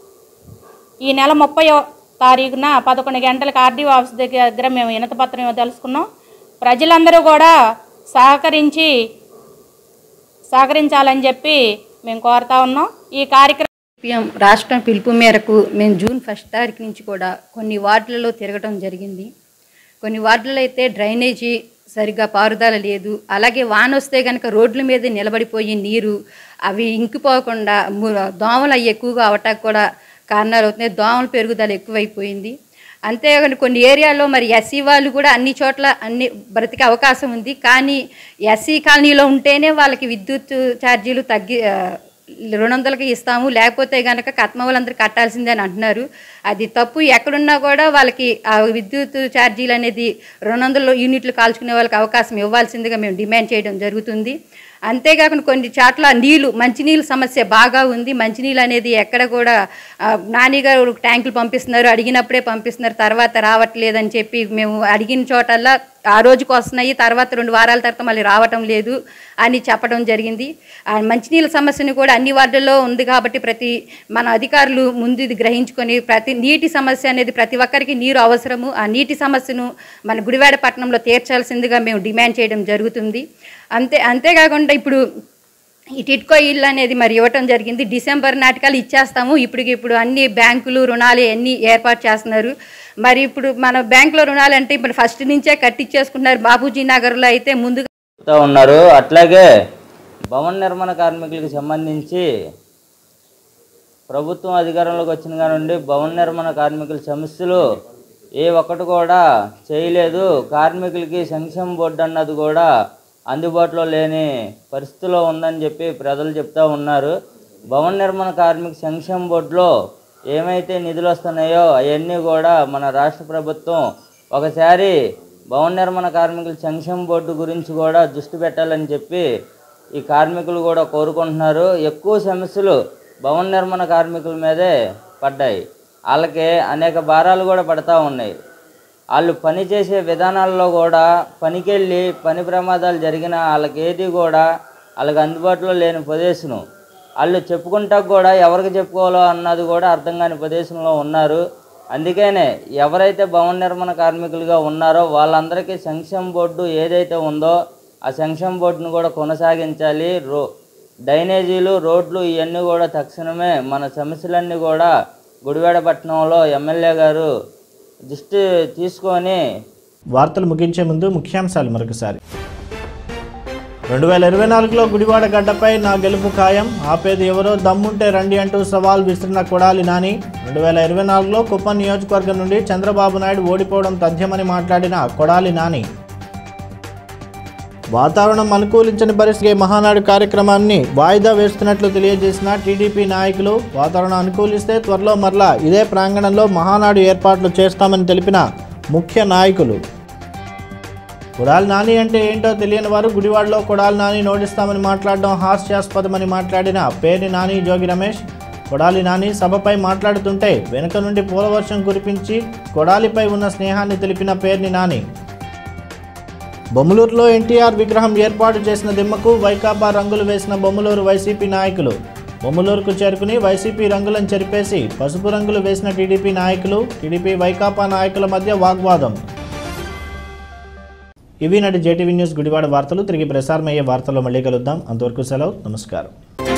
ఈ నెల ముప్పై తారీఖున పదకొండు గంటలకు ఆర్డీఓ ఆఫీస్ దగ్గర మేము వినతపత్రం తెలుసుకున్నాం ప్రజలందరూ కూడా సహకరించి సహకరించాలని చెప్పి మేము కోరుతా ఉన్నాం ఈ కార్యక్రమం సిపిఎం రాష్ట్రం పిలుపు మేరకు మేము జూన్ ఫస్ట్ తారీఖు నుంచి కూడా కొన్ని వార్డులలో తిరగటం జరిగింది కొన్ని వార్డులలో అయితే డ్రైనేజీ సరిగ్గా పారుదల లేదు అలాగే వాన వస్తే కనుక రోడ్ల మీద నిలబడిపోయి నీరు అవి ఇంకిపోకుండా ము- దోమలు అవి ఎక్కువగా అవటానికి కూడా కారణాలు అవుతున్నాయి దోమల పెరుగుదల ఎక్కువైపోయింది అంతేకాని కొన్ని ఏరియాలో మరి ఎస్సీ వాళ్ళు కూడా అన్ని చోట్ల అన్ని బ్రతికే అవకాశం ఉంది కానీ ఎస్సీ కాలనీలో ఉంటేనే వాళ్ళకి విద్యుత్ ఛార్జీలు తగ్గి ఆ, రెండు వందలకి ఇస్తాము లేకపోతే కనుక కట్మ వాళ్ళందరూ కట్టాల్సిందే అని అంటున్నారు అది తప్పు ఎక్కడున్నా కూడా వాళ్ళకి ఆ విద్యుత్ ఛార్జీలు అనేది రెండు వందల యూనిట్లు కాల్చుకునే వాళ్ళకి అవకాశం ఇవ్వాల్సిందిగా మేము డిమాండ్ చేయడం జరుగుతుంది అంతేకాకుండా కొన్ని చోట్ల నీళ్లు మంచినీళ్ళ సమస్య బాగా ఉంది మంచినీళ్ళు అనేది ఎక్కడ కూడా ఆ, నాని గారు ట్యాంకులు పంపిస్తున్నారు అడిగినప్పుడే పంపిస్తున్నారు తర్వాత రావట్లేదని చెప్పి మేము అడిగిన చోటల్లా ఆ రోజుకి వస్తున్నాయి తర్వాత రెండు వారాల తర్వాత మళ్ళీ రావటం లేదు అని చెప్పడం జరిగింది ఆ మంచినీళ్ళ సమస్యను కూడా అన్ని వార్డుల్లో ఉంది కాబట్టి ప్రతి మన అధికారులు ముందు ఇది గ్రహించుకొని ప్రతి నీటి సమస్య అనేది ప్రతి ఒక్కరికి నీరు అవసరము ఆ నీటి సమస్యను మన గుడివాడ పట్టణంలో తీర్చాల్సిందిగా మేము డిమాండ్ చేయడం జరుగుతుంది అంతే అంతేకాకుండా ఇప్పుడు ఈ టిట్కో ఇల్లు అనేది మరి ఇవ్వటం జరిగింది డిసెంబర్ నాటికలు ఇచ్చేస్తాము ఇప్పటికి ఇప్పుడు అన్ని బ్యాంకులు రుణాలు అన్నీ ఏర్పాటు చేస్తున్నారు మరి ఇప్పుడు మన బ్యాంకులో రుణాలు అంటే ఇప్పుడు ఫస్ట్ నుంచే కట్టించేసుకున్నారు బాబూజీ నగర్లో అయితే ముందుగా చెప్తా ఉన్నారు అట్లాగే భవన నిర్మాణ కార్మికులకు సంబంధించి ప్రభుత్వం అధికారంలోకి వచ్చిన కాడ నుండి భవన నిర్మాణ కార్మికుల సమస్యలు ఏ ఒక్కటి కూడా చేయలేదు కార్మికులకి సంక్షేమ బోర్డు అన్నది కూడా అందుబాటులో లేని పరిస్థితిలో ఉందని చెప్పి ప్రజలు చెప్తా ఉన్నారు భవన నిర్మాణ కార్మిక సంక్షేమ బోర్డులో ఏమైతే నిధులు వస్తున్నాయో అవన్నీ కూడా మన రాష్ట్ర ప్రభుత్వం ఒకసారి భవన నిర్మాణ కార్మికుల సంక్షేమ బోర్డు గురించి కూడా దృష్టి పెట్టాలని చెప్పి ఈ కార్మికులు కూడా కోరుకుంటున్నారు ఎక్కువ సమస్యలు భవన నిర్మాణ కార్మికుల మీదే పడ్డాయి వాళ్ళకి అనేక భారాలు కూడా పడతా ఉన్నాయి వాళ్ళు పని చేసే విధానాల్లో కూడా పనికెళ్ళి పని ప్రమాదాలు జరిగిన వాళ్ళకి ఏది కూడా వాళ్ళకి అందుబాటులో లేని ప్రదేశం వాళ్ళు చెప్పుకుంటా కూడా ఎవరికి చెప్పుకోవాలో అన్నది కూడా అర్థం కాని ప్రదేశంలో ఉన్నారు అందుకనే ఎవరైతే భవన నిర్మాణ కార్మికులుగా ఉన్నారో వాళ్ళందరికీ సంక్షేమ బోర్డు ఏదైతే ఉందో ఆ సంక్షేమ బోర్డును కూడా కొనసాగించాలి రో డ్రైనేజీలు రోడ్లు ఇవన్నీ కూడా తక్షణమే మన సమస్యలన్నీ కూడా గుడివాడ పట్టణంలో ఎమ్మెల్యే గారు దృష్టి తీసుకొని వార్తలు ముగించే ముందు ముఖ్యాంశాలు మరొకసారి రెండు వేల ఇరవై నాలుగులో గుడివాడ గడ్డపై నా గెలుపు ఖాయం ఆపేది ఎవరో దమ్ముంటే రండి అంటూ సవాల్ విసిరిన కొడాలి నాని రెండు వేల ఇరవై నాలుగులో కుప్పం నియోజకవర్గం నుండి చంద్రబాబు నాయుడు ఓడిపోవడం తథ్యమని మాట్లాడిన కొడాలి నాని వాతావరణం అనుకూలించని పరిస్థితి మహానాడు కార్యక్రమాన్ని వాయిదా వేస్తున్నట్లు తెలియజేసిన టీడీపీ నాయకులు వాతావరణం అనుకూలిస్తే త్వరలో మరలా ఇదే ప్రాంగణంలో మహానాడు ఏర్పాట్లు చేస్తామని తెలిపిన ముఖ్య నాయకులు కొడాలి నాని అంటే ఏంటో తెలియని వారు గుడివాడలో కొడాలి నాని నోటిస్తామని మాట్లాడడం హాస్యాస్పదమని మాట్లాడిన పేరి నాని జోగి రమేష్ కొడాలి నాని సభపై మాట్లాడుతుంటే వెనుక నుండి పూలవర్షం కురిపించి కొడాలిపై ఉన్న స్నేహాన్ని తెలిపిన పేర్ని నాని బొమ్మలూరులో ఎన్టీఆర్ విగ్రహం ఏర్పాటు చేసిన దిమ్మకు వైకాపా రంగులు వేసిన బొమ్మలూరు వైసీపీ నాయకులు బొమ్మలూరుకు చేరుకుని వైసీపీ రంగులను చెరిపేసి పసుపు రంగులు వేసిన టీడీపీ నాయకులు టీడీపీ వైకాపా నాయకుల మధ్య వాగ్వాదం ఇవి నాటి జేటీవీ న్యూస్ గుడివాడ వార్తలు తిరిగి ప్రసారమయ్యే వార్తల్లో మళ్ళీ కలుద్దాం అంతవరకు సెలవు నమస్కారం